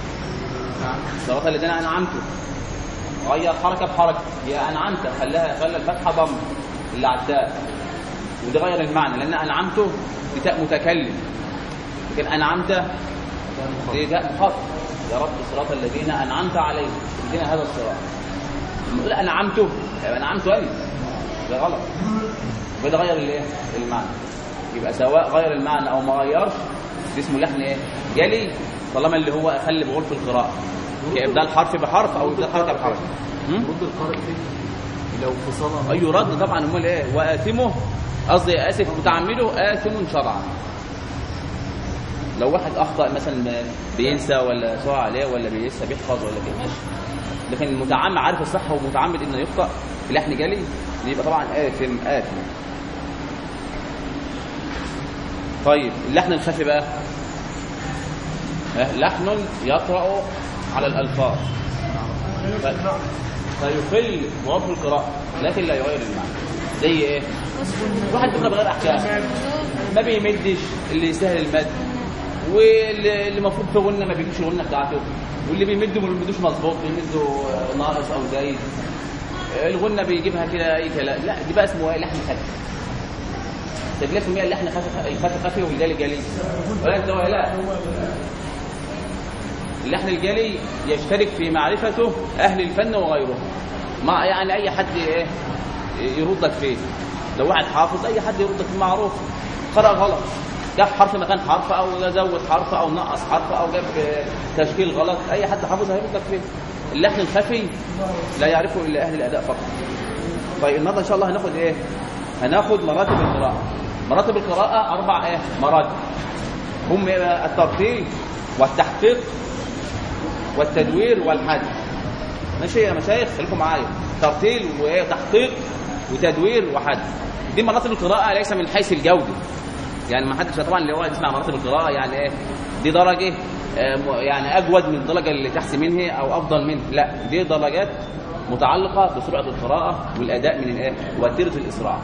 صراط الذين أنعمته غير حركة بحركة هي أنعمت خلاها خلى الفتحة ضم اللي على التاء وده غير المعنى لان انعمته بتاء متكلم لكن انعمت دي تاء مخاطب يا رب صراط الذين انعمت عليهم ادينا هذا الصراط لما تقول انعمته يبقى انعمت انا ده غلط وده غير الايه المعنى يبقى سواء غير المعنى او ما غيرش ده اسمه لحن ايه جلي طالما اللي هو اخلي بغرف القراءه كابدال حرف بحرف او ابدال حركه بحركه رد القارئ فين لو في صلاة اي رد طبعا امال ايه واثمه قصدي اسف متعمده اثم شرعا لو واحد اخطا مثلا بينسى ولا سوى عليه ولا لسه بيحفظ ولا كده ماشي لكن المتعمد عارف الصح ومتعمد انه يخطا في لحن جلي يبقى طبعا اثم اثم طيب اللحن الخفي بقى ها، لحن يطرا على الالفاظ ف- فيخل بوصف القراءه لكن لا يغير المعنى زي ايه واحد بيقرا بغير احكام ما بيمدش اللي يسهل المد واللي اللي المفروض في غنه ما بيجيبش الغنه بتاعته واللي بيمده ما بيمدوش مظبوط بيمده ناقص او زايد الغنه بيجيبها كده اي كلام لا دي بقى اسمه ايه لحن خفي طب ليه سميها اللحن خفي الخفي خفي والجالي جالي ولا انت ولا لا اللحن الجلي يشترك في معرفته اهل الفن وغيره ما يعني اي حد ايه يردك فيه لو واحد حافظ اي حد يردك فيه معروف قرأ غلط جاب حرف مكان حرف او زود حرف او نقص حرف او جاب تشكيل غلط اي حد حافظ هيردك فيه اللحن الخفي لا يعرفه الا اهل الاداء فقط طيب النهارده ان شاء الله هناخد ايه هناخد مراتب القراءه مراتب القراءه اربع ايه مراتب هم إيه بقى؟ الترتيل والتحقيق والتدوير والحد ماشي يا مشايخ خليكم معايا ترتيل وتحقيق وتدوير وحد دي مراتب القراءه ليس من حيث الجوده يعني ما حدش طبعا اللي هو يسمع مراتب القراءه يعني ايه دي درجه آه، م- يعني اجود من الدرجه اللي تحت منها او افضل منها لا دي درجات متعلقه بسرعه القراءه والاداء من الايه وتيره الاسراع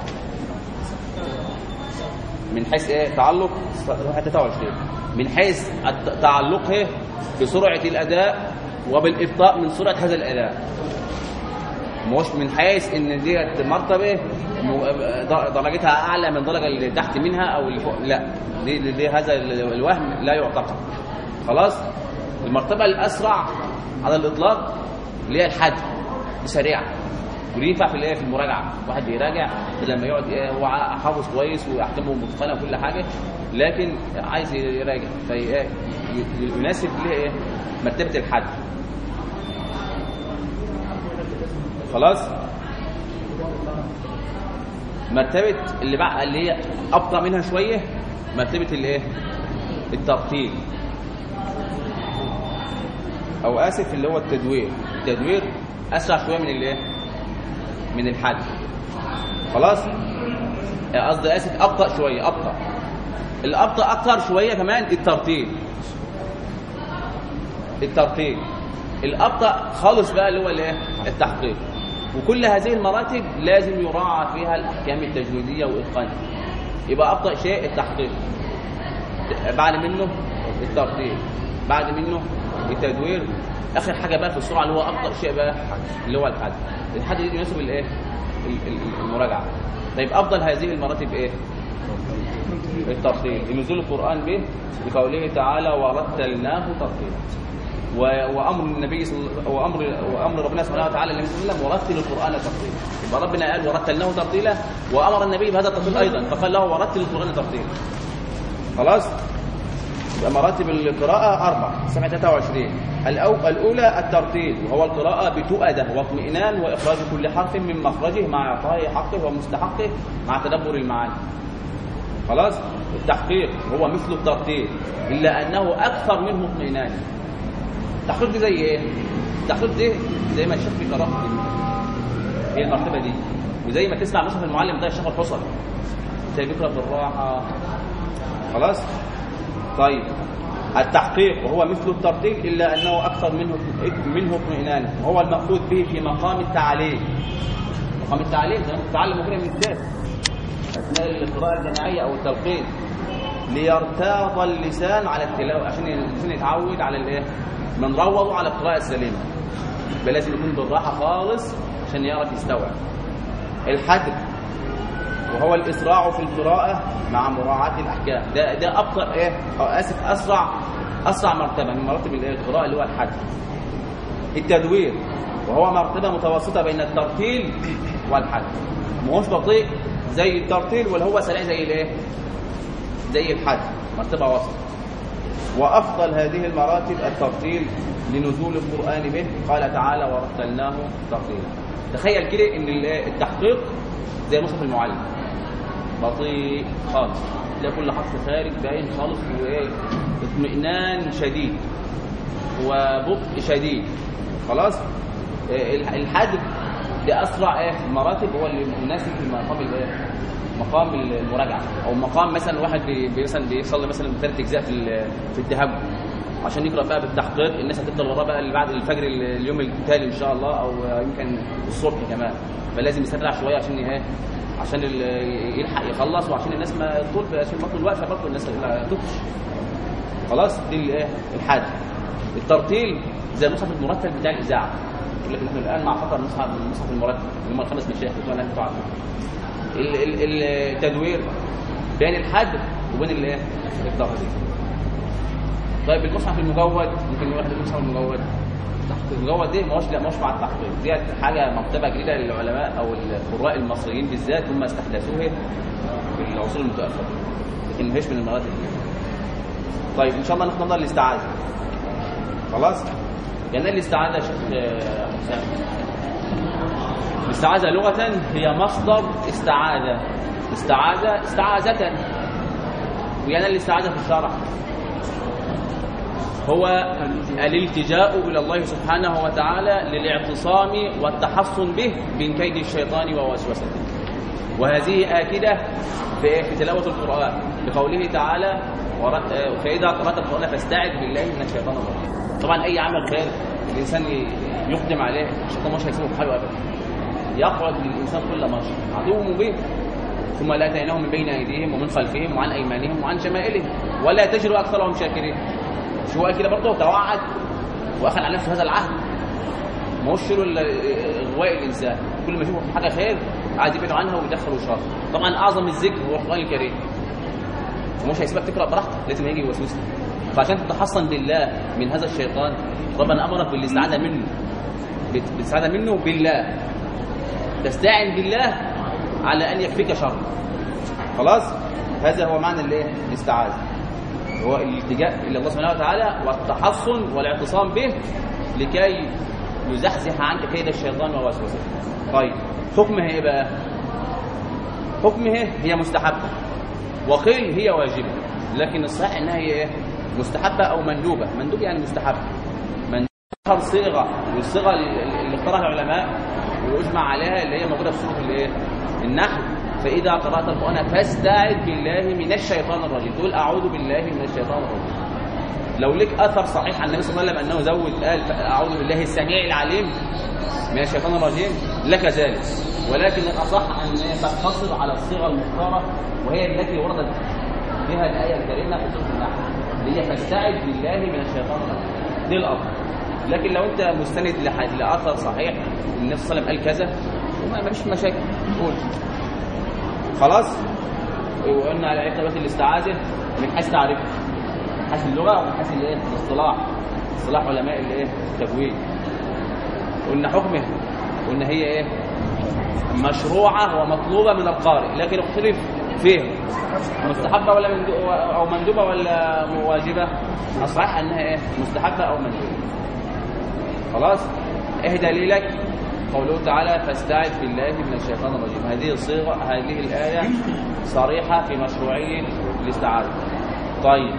من حيث ايه تعلق صفحه 23 من حيث الت- تعلقه بسرعه الاداء وبالابطاء من سرعه هذا الاداء مش من حيث ان ديت مرتبه م- د- درجتها اعلى من الدرجه اللي تحت منها او اللي فوق لا دي, دي, دي هذا ال- الوهم لا يعتقد خلاص المرتبه الاسرع على الاطلاق اللي هي الحد دي سريعه ودي ينفع في الايه في المراجعه واحد بيراجع لما يقعد إيه، هو حافظ كويس واحكامه متقنه وكل حاجه لكن عايز يراجع في يناسب ليه ايه مرتبه الحد خلاص مرتبه اللي بقى اللي هي ابطا منها شويه مرتبه الايه الترتيل او اسف اللي هو التدوير التدوير اسرع شويه من الايه من الحد خلاص آه، قصدي اسف ابطا شويه ابطا الابطا اكتر شويه كمان الترتيب الترتيب الابطا خالص بقى اللي هو الايه التحقيق وكل هذه المراتب لازم يراعى فيها الاحكام التجويديه واتقانها يبقى ابطا شيء التحقيق بعد منه الترتيب بعد منه التدوير اخر حاجه بقى في السرعه اللي هو ابطا شيء بقى اللي هو الحد الحد دي يناسب الايه ال- ال- المراجعه طيب افضل هذه المراتب ايه الترتيل لنزول القرآن به بقوله تعالى ورتلناه ترتيلا و- وامر النبي صلى وامر وامر ربنا سبحانه وتعالى النبي صلى الله عليه وسلم ورتل القران ترتيلا يبقى ربنا قال ورتلناه ترتيلا وامر النبي بهذا الترتيل ايضا فقال له ورتل القران ترتيلا خلاص يبقى مراتب القراءة أربع سبعة 23 الأو... الأولى الترتيل وهو القراءة بتؤدة واطمئنان وإخراج كل حرف من مخرجه مع إعطاء حقه ومستحقه مع تدبر المعاني خلاص التحقيق هو مثل الترتيل إلا أنه أكثر منه اطمئنان التحقيق دي زي إيه؟ التحقيق دي زي ما الشيخ في قراءة هي المرتبة دي وزي ما تسمع مصحف المعلم ده الشيخ الحصري زي بيقرأ بالراحة خلاص طيب التحقيق وهو مثل الترتيب إلا أنه أكثر منه منه اطمئنان وهو المأخوذ به في مقام التعليم مقام التعليم ده تتعلم كده من الذات أثناء القراءة الجماعية أو التلقين ليرتاض اللسان على التلاوة عشان اللسان يتعود على الايه؟ من روضوا على القراءة السليمة يبقى لازم يكون بالراحة خالص عشان يعرف يستوعب الحدر وهو الإسراع في القراءة مع مراعاة الأحكام ده ده أبطأ إيه أو آسف أسرع أسرع مرتبة من مراتب الإيه؟ القراءة اللي هو الحد التدوير وهو مرتبة متوسطة بين الترتيل والحد ما هوش بطيء زي الترتيل ولا هو سريع زي الإيه زي الحد مرتبة وسط وأفضل هذه المراتب الترتيل لنزول القرآن به قال تعالى ورتلناه ترتيلا تخيل كده ان التحقيق زي مصحف المعلم بطيء خالص تلاقي كل حرف خارج باين خالص وايه اطمئنان شديد وبطء شديد خلاص إيه الحد ده اسرع ايه مراتب هو اللي مناسب في مقام الايه مقام المراجعه او مقام مثلا واحد بي بي- مثلا بيصلي مثلا ثلاث اجزاء في ال- في التهجد عشان يقرا بقى بالتحقيق الناس هتفضل وراه بقى اللي بعد الفجر ال- اليوم التالي ان شاء الله او يمكن الصبح كمان فلازم يسرع شويه عشان ايه عشان ال- يلحق يخلص وعشان الناس ما تطول عشان برضه الوقفه برضه الناس ما تطش خلاص دي الايه الحد الترتيل زي المصحف المرتب بتاع الاذاعه يقول لك نحن الان مع خطر المصحف المصحف المرتب اللي هم الخمس مشايخ بتوع الناس بتوع ال- ال- التدوير بين الحد وبين الايه الترتيب طيب المصحف المجود ممكن واحد المصحف المجود المجود دي ما هوش لا ما هوش مع التحقيق دي حاجه مرتبه جديده للعلماء او القراء المصريين بالذات هم استحدثوها في العصور المتاخره لكن ما هيش من المراتب دي طيب ان شاء الله ناخد نظر الاستعاذه خلاص يعني ايه الاستعاذه يا شيخ آه، حسام الاستعاذه لغه هي مصدر استعاذه استعاذه استعاذه ويعني الاستعاذه في الشرع هو الالتجاء إلى الله سبحانه وتعالى للاعتصام والتحصن به من كيد الشيطان ووسوسته وهذه آكدة في في تلاوة القرآن بقوله تعالى ورت- آه، فإذا قرأت القرآن فاستعذ بالله من الشيطان الرجيم طبعا أي عمل خير الإنسان ي- يقدم عليه الشيطان مش هيسيبه في حاله أبدا يقعد للإنسان كل ماشي عدو مبين ثم لا تأتينهم من بين أيديهم ومن خلفهم وعن أيمانهم وعن شمائلهم ولا تجد أكثرهم شاكرين مش هو قال كده برضه توعد واخذ على نفسه هذا العهد ما هوش له الا اغواء الانسان كل ما يشوف حاجه خير عايز يبعد عنها ويدخل شر طبعا اعظم الذكر هو القران الكريم ومش هيسيبك تقرا براحتك لازم يجي يوسوسك فعشان تتحصن بالله من هذا الشيطان ربنا امرك بالاستعاذه منه بالاستعاذه منه بالله تستعن بالله على ان يكفيك شر خلاص هذا هو معنى الايه الاستعاذه هو الالتجاء الى الله سبحانه وتعالى والتحصن والاعتصام به لكي يزحزح عنك كيد الشيطان ووسوسته. طيب حكمها ايه بقى؟ حكمها هي مستحبه وقيل هي واجبه لكن الصحيح انها هي ايه؟ مستحبه او مندوبه، مندوب يعني مستحبه. اشهر صيغه والصيغه اللي اللي اختارها العلماء واجمع عليها اللي هي موجوده في سوره الايه النحل فاذا قرات القران فاستعذ بالله من الشيطان الرجيم تقول اعوذ بالله من الشيطان الرجيم لو لك اثر صحيح عن النبي صلى الله عليه وسلم انه زود قال اعوذ بالله السميع العليم من الشيطان الرجيم لك ذلك ولكن الاصح ان تقتصر على الصيغه المختاره وهي التي وردت بها الايه الكريمه في سوره النحل اللي هي فاستعذ بالله من الشيطان الرجيم دي الافضل لكن لو انت مستند لح- لاثر صحيح النبي صلى الله عليه وسلم قال كذا ما ما فيش مشاكل قول خلاص وقلنا على عرفنا بس الاستعاذه من حيث تعريفها من حيث اللغه ومن حيث الايه الاصطلاح اصطلاح علماء الايه التجويد قلنا حكمه قلنا هي ايه مشروعه ومطلوبه من القارئ لكن اختلف فيه مستحبه ولا مندو- او مندوبه ولا واجبه الصحيح انها ايه مستحبه او مندوبه خلاص ايه دليلك قوله تعالى فاستعذ بالله من الشيطان الرجيم هذه الصيغه هذه الايه صريحه في مشروعيه الاستعاذه طيب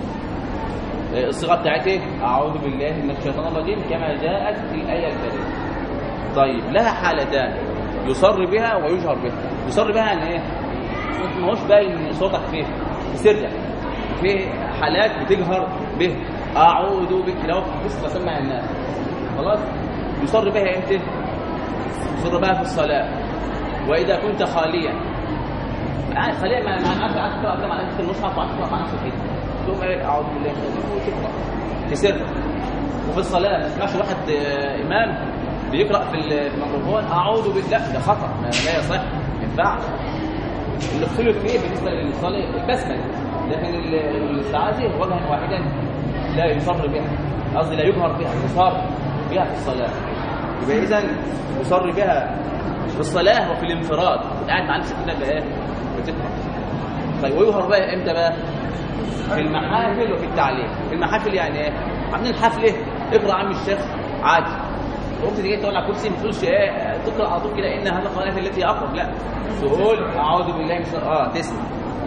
إيه الصيغه بتاعتها اعوذ بالله من الشيطان الرجيم كما جاءت في الايه الكريمه طيب لها حالتان يصر بها ويجهر بها يصر بها ان ايه ما هوش باين صوتك فيه في سرك في حالات بتجهر به اعوذ بك لو بس بسمع الناس خلاص يصر بها امتى يصر بها في الصلاه واذا كنت خاليا يعني خاليا ما ما عارف عارف تقرا مع نفسك المصحف وعارف تقرا مع نفسك كده تقوم ايه اعوذ بالله من الشيطان الرجيم وتقرا في سر وفي الصلاه ما تسمعش واحد آه، امام بيقرا في ال- في الميكروفون اعوذ بالله ده خطا ما لا يصح ما ينفعش اللي اختلف فيه بالنسبه للصلاه البسمله لكن ال- الاستعاذه وجها واحدا لا يصر بها قصدي لا يجهر بها يصر بها في الصلاه يبقى اذا يصر بها في الصلاه وفي الانفراد قاعد مع نفسك كده بقى ايه بتقرا طيب ويظهر بقى امتى بقى في المحافل وفي التعليم في المحافل يعني ايه عاملين حفله اقرا عم الشيخ عادي قمت تيجي تقول على الكرسي ما تقولش ايه تقرا على طول كده ان هذا القناه التي اقرب لا تقول اعوذ بالله من الشيطان اه تسمع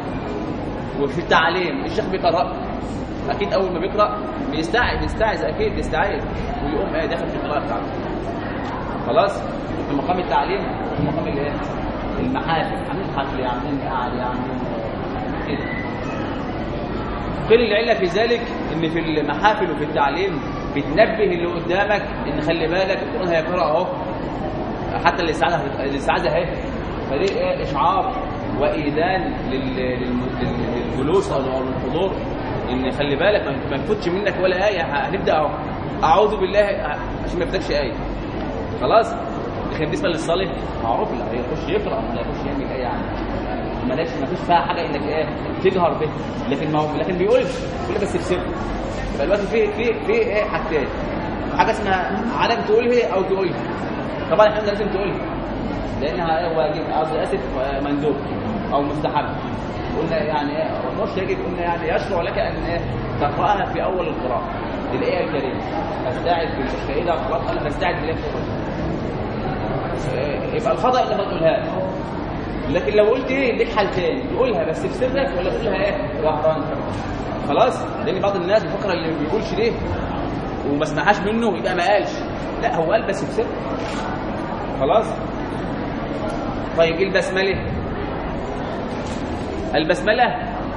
وفي التعليم الشيخ بيقرا اكيد اول ما بيقرا بيستعذ بيستعذ اكيد بيستعيذ ويقوم ايه داخل في القراءه بتاعته خلاص في مقام التعليم في مقام الايه المحافل عاملين حفل عاملين قعده عاملين كده قيل العله في ذلك ان في المحافل وفي التعليم بتنبه اللي قدامك ان خلي بالك القران هيقرا اهو حتى الاستعاذه الاستعاذه اهي فدي ايه اشعار وايذان لل- لل- لل- للجلوس او أو للحضور ان خلي بالك ما- ما يفوتش منك ولا ايه هنبدا اهو اعوذ بالله عشان ما يفوتكش ايه خلاص لكن بالنسبه للصلاه معروف لا هيخش يقرا ولا يخش يعمل ايه يعني مالكش ما فيش فيها حاجه انك ايه تجهر به لكن ما هو لكن بيقولش بيقول بس بسر يبقى دلوقتي في في في ايه حاجتين حاجه اسمها عدم تقولها او تقولها طبعا احنا لازم تقولها لانها ايه واجب قصدي اسف آه، مندوب او مستحب قلنا يعني ايه مش يجب قلنا يعني يشرع لك ان ايه تقراها في اول القراءه دي الايه الكريمه فاستعذ بالله فاذا قرات قال فاستعذ بالله من الرجيم آه، يبقى الخطا اللي ما تقولهاش لكن لو قلت ايه ليك حالتين تقولها بس في سرك ولا تقولها ايه جهرا خلاص لان بعض الناس بيفكر اللي ما بيقولش ليه وما سمعهاش منه يبقى ما قالش لا هو قال بس في سر خلاص طيب ايه البسمله البسمله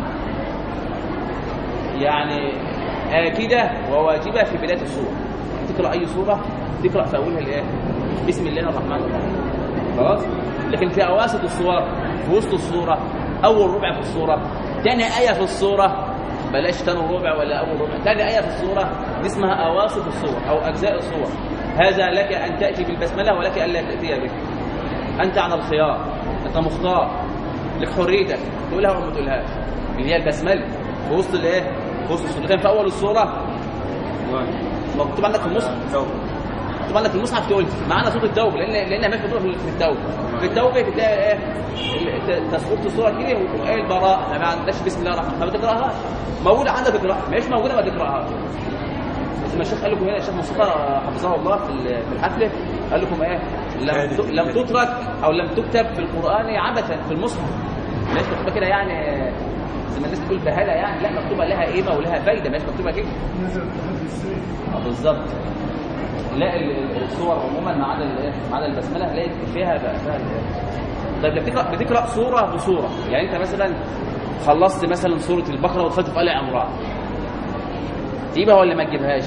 يعني آكدة وواجبة في بداية السورة تقرأ أي سورة تقرأ في أولها الإيه؟ بسم الله الرحمن الرحيم خلاص لكن في أواسط السور في وسط السورة أول ربع في السورة ثاني آية في السورة بلاش ثاني ربع ولا أول ربع ثاني آية في السورة دي اسمها أواسط السور أو أجزاء السور هذا لك أن تأتي بالبسملة ولك ألا تأتي به أنت على الخيار أنت مختار لك حريتك تقولها ولا ما تقولهاش اللي هي البسملة في وسط الإيه؟ في وسط السورة كان في أول السورة مكتوب عندك في المصحف مكتوب عندك في المصحف تقول معانا صوت التوبه لان لانها مش بتروح في التوبه في التوبه بتلاقي ايه ال- تسقط الصوره كده وتقول ايه البراءه ما عندكش بسم الله الرحمن الرحيم ما بتقراهاش موجوده عندك اقراها مش موجوده ما تقراهاش بس ما الشيخ قال لكم هنا الشيخ مصطفى حفظه الله في ال- في الحفله قال لكم ايه لم ت- لم تترك او لم تكتب في القران عبثا في المصحف مش مكتوبه كده يعني زي ما الناس بتقول بهاله يعني لا مكتوبه لها قيمه ولها فايده مش مكتوبه كده آه، بالظبط لا ال- ال- الصور عموما ما عدا الايه ما عدا البسمله هتلاقي فيها بقى فيها الايه طيب بتقرا بتقرا صوره بصوره يعني انت مثلا خلصت مثلا سوره البقره ودخلت في ال عمران تجيبها ولا ما تجيبهاش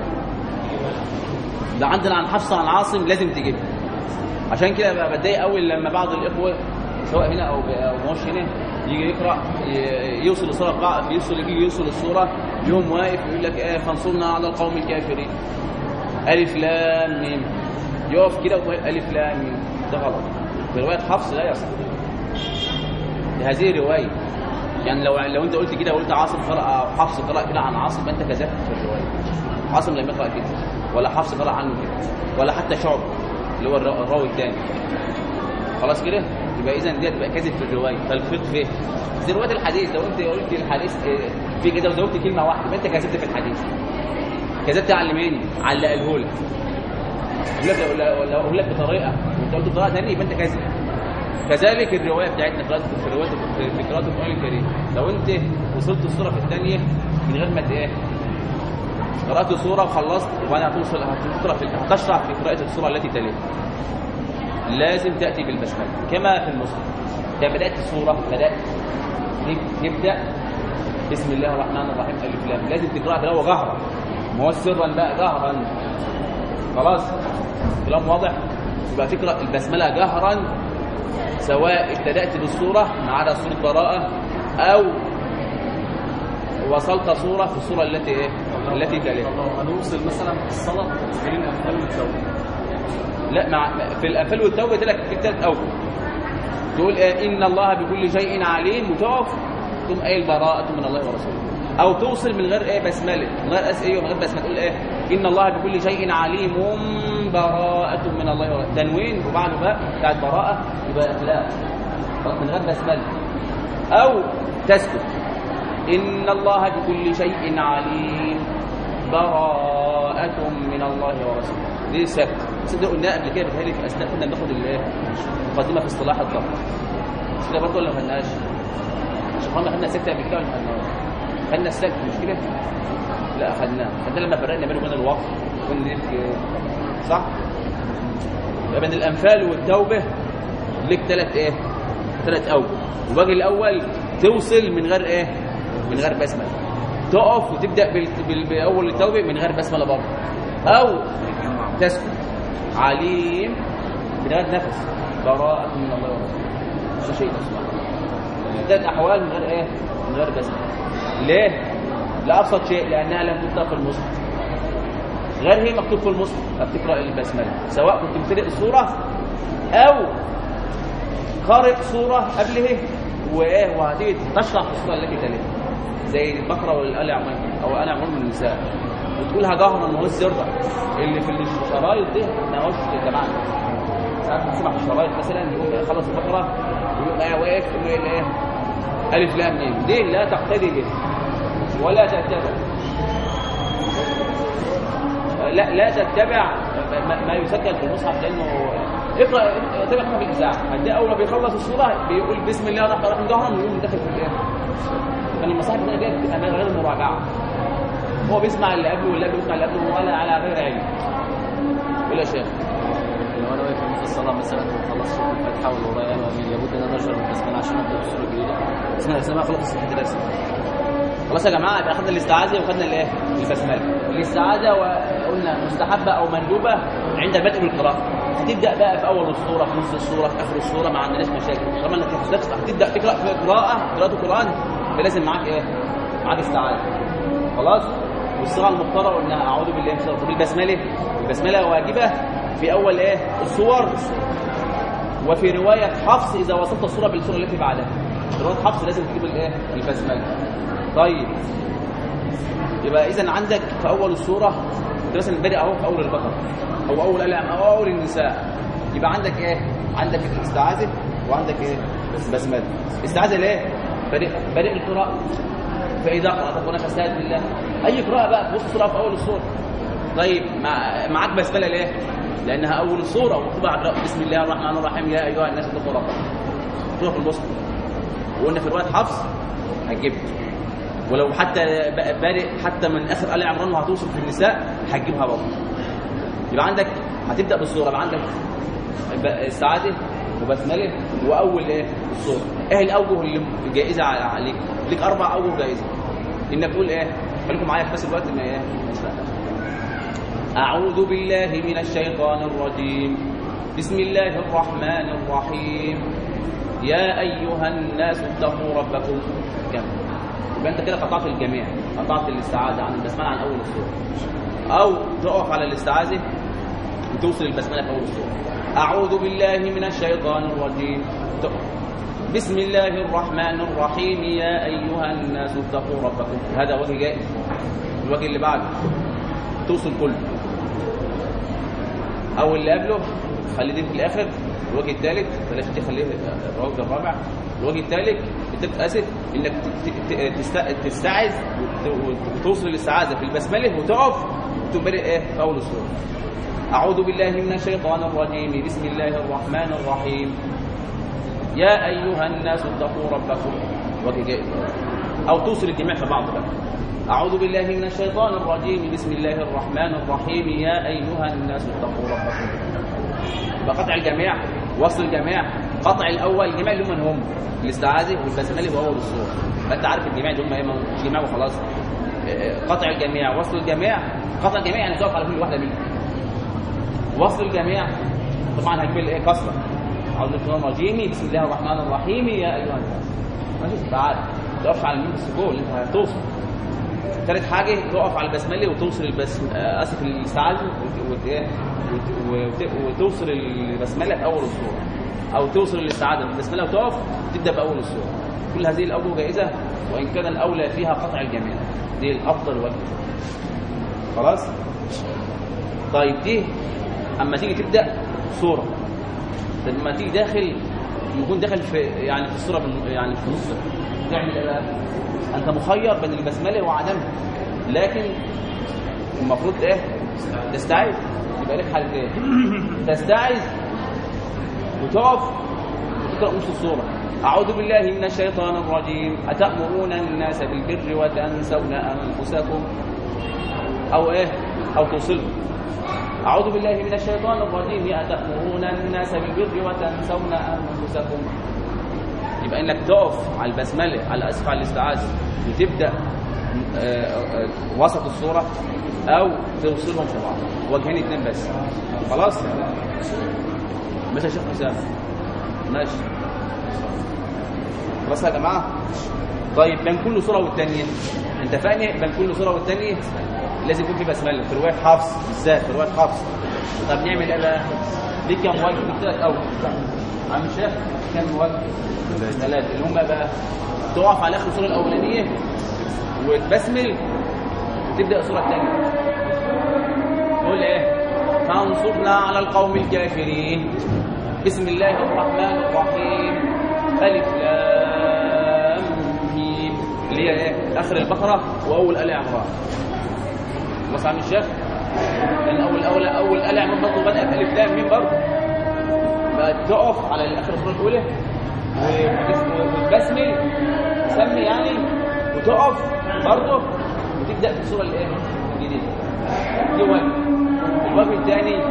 ده عندنا عن حفصه عن عاصم لازم تجيبها عشان كده بقى بتضايق قوي لما بعض الاخوه سواء هنا او ب- او مش هنا يجي يقرا ي- يوصل الصوره في بعض يوصل يجي يوصل الصوره يوم واقف يقول لك ايه فانصرنا على القوم الكافرين الف لام ميم يقف كده ويقول الف لام ميم ده غلط في روايه حفص لا يصح هذه روايه يعني لو لو انت قلت كده وقلت عاصم قرأ او حفص قرأ كده عن عاصم يبقى انت كذبت في الروايه عاصم لم يقرأ كده ولا حفص قرأ عنه كده ولا حتى شعب اللي هو الرا- الراوي الثاني خلاص كده يبقى اذا دي تبقى كذب في الروايه فالفقه فيه زي روايه الحديث لو انت قلت الحديث اه، في كده وزودت كلمه واحده يبقى انت كذبت في الحديث كذبت على مين؟ على اللي قاله لك يقول لك لو لو اقول لك بطريقه وانت قلت بطريقه ثانيه يبقى انت كاذب كذلك الروايه بتاعتنا قراءه في الروايه في في قراءه القران الكريم لو انت وصلت السوره في الثانيه من غير ما ت- ايه قرات السوره وخلصت وانا هتوصل هتقرا في هتشرح في قراءه السوره التي تليها لازم تاتي بالبسمله كما في المصحف انت بدات السوره بدات تبدا بسم الله الرحمن الرحيم الف لام لازم تقراها تلاوه جهرا ما هو سرا بقى جهرا خلاص كلام واضح يبقى تقرا البسمله جهرا سواء ابتدات بالسوره ما عدا سوره براءه او وصلت سوره في السوره التي ايه التي تليها هنوصل مثلا في الصلاه بين الانفال والتوبه لا مع في الانفال والتوبه لك في ثلاث اوجه تقول إيه ان الله بكل شيء عليم وتقف تقوم قايل براءة من الله ورسوله او توصل من غير ايه بسمله من غير اس ايه ومن غير بسمله تقول ايه ان الله بكل شيء عليم براءة من الله ورسوله تنوين وبعده بقى بتاعت براءة يبقى اخلاق خلاص من غير بسمله او تسكت ان الله بكل شيء عليم براءة من الله ورسوله دي سكت بس ده قلناها قبل كده بتهيألي في اثناء كنا بناخد الايه مقدمه في اصطلاح الضبط مش كده برضه ولا ما خدناش؟ مش احنا خدنا سكت قبل كده ولا ما خدناش؟ خدنا السكت مش كده؟ لا خدناه خدنا لما فرقنا بينه وبين الوقف وبين الإفك صح؟ يبقى بين الانفال والتوبه ليك ثلاث ايه؟ ثلاث اوجه وباقي الاول توصل من غير ايه؟ من غير بسمله تقف وتبدا بال- بال- باول التوبه من غير بسمله برضه او تسكت عليم من غير نفس براءة من الله ورسوله ده شيء سبحانه ثلاث احوال من غير ايه؟ من غير بسمله ليه؟ لابسط شيء لانها لم تكتب في المصحف غير هي مكتوب في المصحف فبتقرا البسمله سواء كنت مبتدئ السوره او قارئ سوره قبله وايه وهتيجي تشرح في السوره التي تليها زي البقره والال عمران او انا عمران من النساء وتقولها جهرا ما هو السر اللي في الشرايط دي ما هوش جماعه ساعات بتسمع في الشرايط مثلا يقوم يخلص البقره ويقوم قاعد واقف يقوم قايل ايه الف لام ميم دي لا تقتدي به ولا تتبع لا لا تتبع ما- ما يسجل في المصحف لانه اقرا تابع في الاذاعه هتلاقي اول ما بيخلص السوره بيقول بسم الله الرحمن الرحيم جهرا ويقوم داخل في الايه يعني المصاحف هنا جايه بتبقى من غير مراجعه هو بيسمع اللي قبله واللي قبله بيسمع اللي قبله ولا على غير علم يقول يا شيخ لو انا واقف في الصلاه مثلا وخلصت سوره الفاتحه والورايا لابد ان انا اشرب البسمله عشان ابدا السوره الجديده اسمها اسمها خلاص الدرس خلاص يا جماعه يبقى اخذنا الاستعاذه وخدنا الايه البسمله الاستعاذه وقلنا مستحبه او مندوبه عند بدء بالقراءه هتبدا بقى في اول السوره في نص السوره في اخر السوره ما عندناش مشاكل طالما انك هتبدا هتبدا تقرا في قراءه قراءه القران فلازم معاك ايه معاك استعاذه خلاص والصيغه المختاره قلنا اعوذ بالله من الشيطان الرجيم البسمله البسمله واجبه في اول ايه السور وفي رواية حفص إذا وصلت الصورة بالصورة التي بعدها رواية حفص لازم تجيب الإيه؟ البسملة طيب يبقى إذا عندك في أول الصورة أنت مثلا بادئ أهو في أول البقرة أو أول آل عمران أو أول النساء يبقى عندك إيه؟ عندك الاستعاذة وعندك إيه؟ بسملة استعاذة ليه؟ بادئ بادئ القراءة فإذا قرأت القرآن فاستعذ بالله أي قراءة بقى في وسط الصورة أو في أول الصورة طيب مع معاك بسمله ليه؟ لانها اول الصوره ومكتوبه على بسم الله الرحمن الرحيم يا ايها الناس اتقوا ربكم مكتوبه في المصحف وقلنا في روايه حفص هتجيبها ولو حتى بادئ حتى من اخر ال عمران وهتوصل في النساء هتجيبها برضه يبقى عندك هتبدا بالصوره يبقى عندك يبقى استعاذه وبسمله واول ايه الصوره ايه الاوجه اللي جائزه على- عليك ليك اربع اوجه جائزه انك تقول ايه خليكم معايا بس الوقت ما ايه ما يسرقناش. اعوذ بالله من الشيطان الرجيم بسم الله الرحمن الرحيم يا ايها الناس اتقوا ربكم كم يبقى انت كده قطعت الجميع قطعت الاستعاذه عن البسمله عن اول السوره او تقف على الاستعاذه وتوصل البسمله في اول السوره اعوذ بالله من الشيطان الرجيم تقف. بسم الله الرحمن الرحيم يا ايها الناس اتقوا ربكم هذا وجه جائز الوجه اللي بعده توصل كله او اللي قبله خلي دي في الاخر الوجه الثالث بلاش دي خليه الوجه الرابع الوجه الثالث بدك اسف انك ت- ت- تست- تستعذ وت- وتوصل للاستعاذه في البسمله وتقف وتقوم بادئ ايه في اول السوره اعوذ بالله من الشيطان الرجيم بسم الله الرحمن الرحيم يا ايها الناس اتقوا ربكم وجه جائز او توصل الجميع في بعض بقى أعوذ بالله من الشيطان الرجيم بسم الله الرحمن الرحيم يا أيها الناس اتقوا ربكم يبقى قطع الجميع وصل الجميع قطع الأول الجميع اللي هم من هم الاستعاذة والبسملة وهو الصور فأنت عارف الجميع اللي هم إيه مش جميع وخلاص آه، قطع الجميع وصل الجميع قطع الجميع يعني تقف على كل واحدة منهم وصل الجميع طبعا هيكون ايه كسره اعوذ بالله من الرجيم بسم الله الرحمن الرحيم يا ايها الناس ماشي تعال ما تقفش على الميم السكون انت هتوصل ثالث حاجه تقف على البسمله وتوصل البسم آه، اسف الاستعاذه وت... وت... إيه؟ وت... وت... وتوصل البسمله في اول السوره او توصل الاستعاذه بالبسمله وتقف تبدا باول السوره كل هذه الاوجه جائزه وان كان الاولى فيها قطع الجميع دي الافضل وجه خلاص طيب دي اما تيجي تبدا سوره لما تيجي داخل يكون داخل في يعني في السوره بال- يعني في نص تعمل ايه بقى؟ انت مخير بين البسمله وعدمها لكن المفروض ايه تستعيذ يبقى لك حالتين تستعيذ وتقف وتقرا نص السوره اعوذ بالله من الشيطان الرجيم اتامرون الناس بالبر وتنسون انفسكم او ايه او توصله أعوذ بالله من الشيطان الرجيم أتأمرون الناس بالبر وتنسون أنفسكم يبقى إنك تقف على البسملة على أسف على الاستعاذة وتبدأ آه، آه، وسط الصورة أو توصلهم في بعض وجهين اتنين بس خلاص ماشي يا شيخ حسام ماشي خلاص يا جماعة طيب بين كل صورة والتانية انت فاهم بين كل صورة والتانية لازم يكون في بسملة في رواية حفص بالذات في رواية حفص طب نعمل ايه بقى؟ دي كام وجه في الثلاث أول عم الشيخ كام وجه؟ ثلاثة اللي هم بقى تقف على آخر الصورة الأولانية وتبسمل وتبدأ الصورة الثانية تقول ايه؟ فانصرنا على القوم الكافرين بسم الله الرحمن الرحيم ألف لام ميم اللي هي ايه؟ آخر البقرة وأول آل عمران خلاص عم الشيخ لان اول اول اول آل عمران برضه بدأ بألف لام ميم برضه بقى تقف على اخر السوره الاولى وتس- وتبسمل تسمي يعني وتقف برضه وتبدا في السوره الايه الجديده دي وجه الوجه الثاني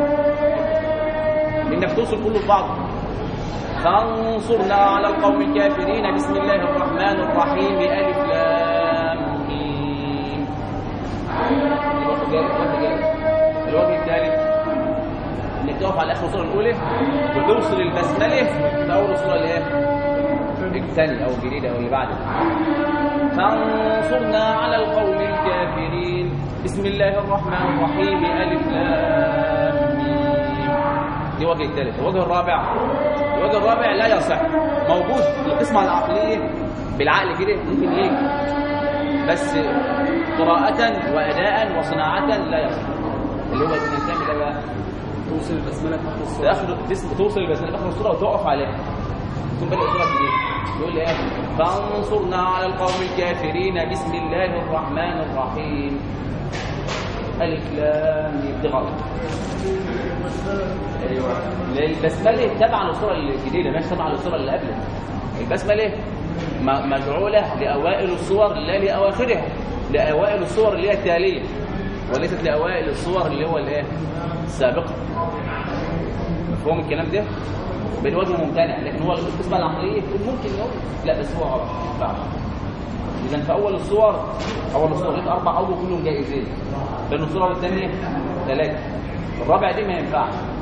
انك توصل كله في بعض فانصرنا على القوم الكافرين بسم الله الرحمن الرحيم الف لام ميم الوجه الثالث الوجه الثالث الوجه الثالث انك تقف على اخر الصوره الاولى وتوصل البسمله في اول الصوره الايه الثانيه او الجديده او اللي بعدها فانصرنا على القوم الكافرين بسم الله الرحمن الرحيم الف لام ميم دي وجه الثالث الوجه الرابع الوجه الرابع لا يصح موجود القسمه العقليه بالعقل كده ممكن ايه بس قراءة وأداء وصناعة لا يصح اللي هو انك تعمل ايه بقى؟ توصل البسمله في اخر في الصوره اخر تس- توصل البسمله في اخر الصوره وتقف عليها تكون بدأ الصوره الجديده يقول ايه فانصرنا على القوم الكافرين بسم الله الرحمن الرحيم الف لام ميم دي غلط ايوه لأن البسمله تبع الصوره الجديده مش تبع الصوره اللي قبلها البسمله م- مجعوله لاوائل الصور لا لاواخرها لاوائل الصور اللي هي التاليه وليست لاوائل الصور اللي هو الايه السابقه مفهوم الكلام ده بالوجه ممتنع لكن هو القسمه العقليه يكون ممكن يقول لا بس هو غلط ما ينفعش اذا في اول الصور اول الصور لقيت اربع اوجه كلهم جائزين بين الصوره والثانيه ثلاثه الرابع دي ما ينفعش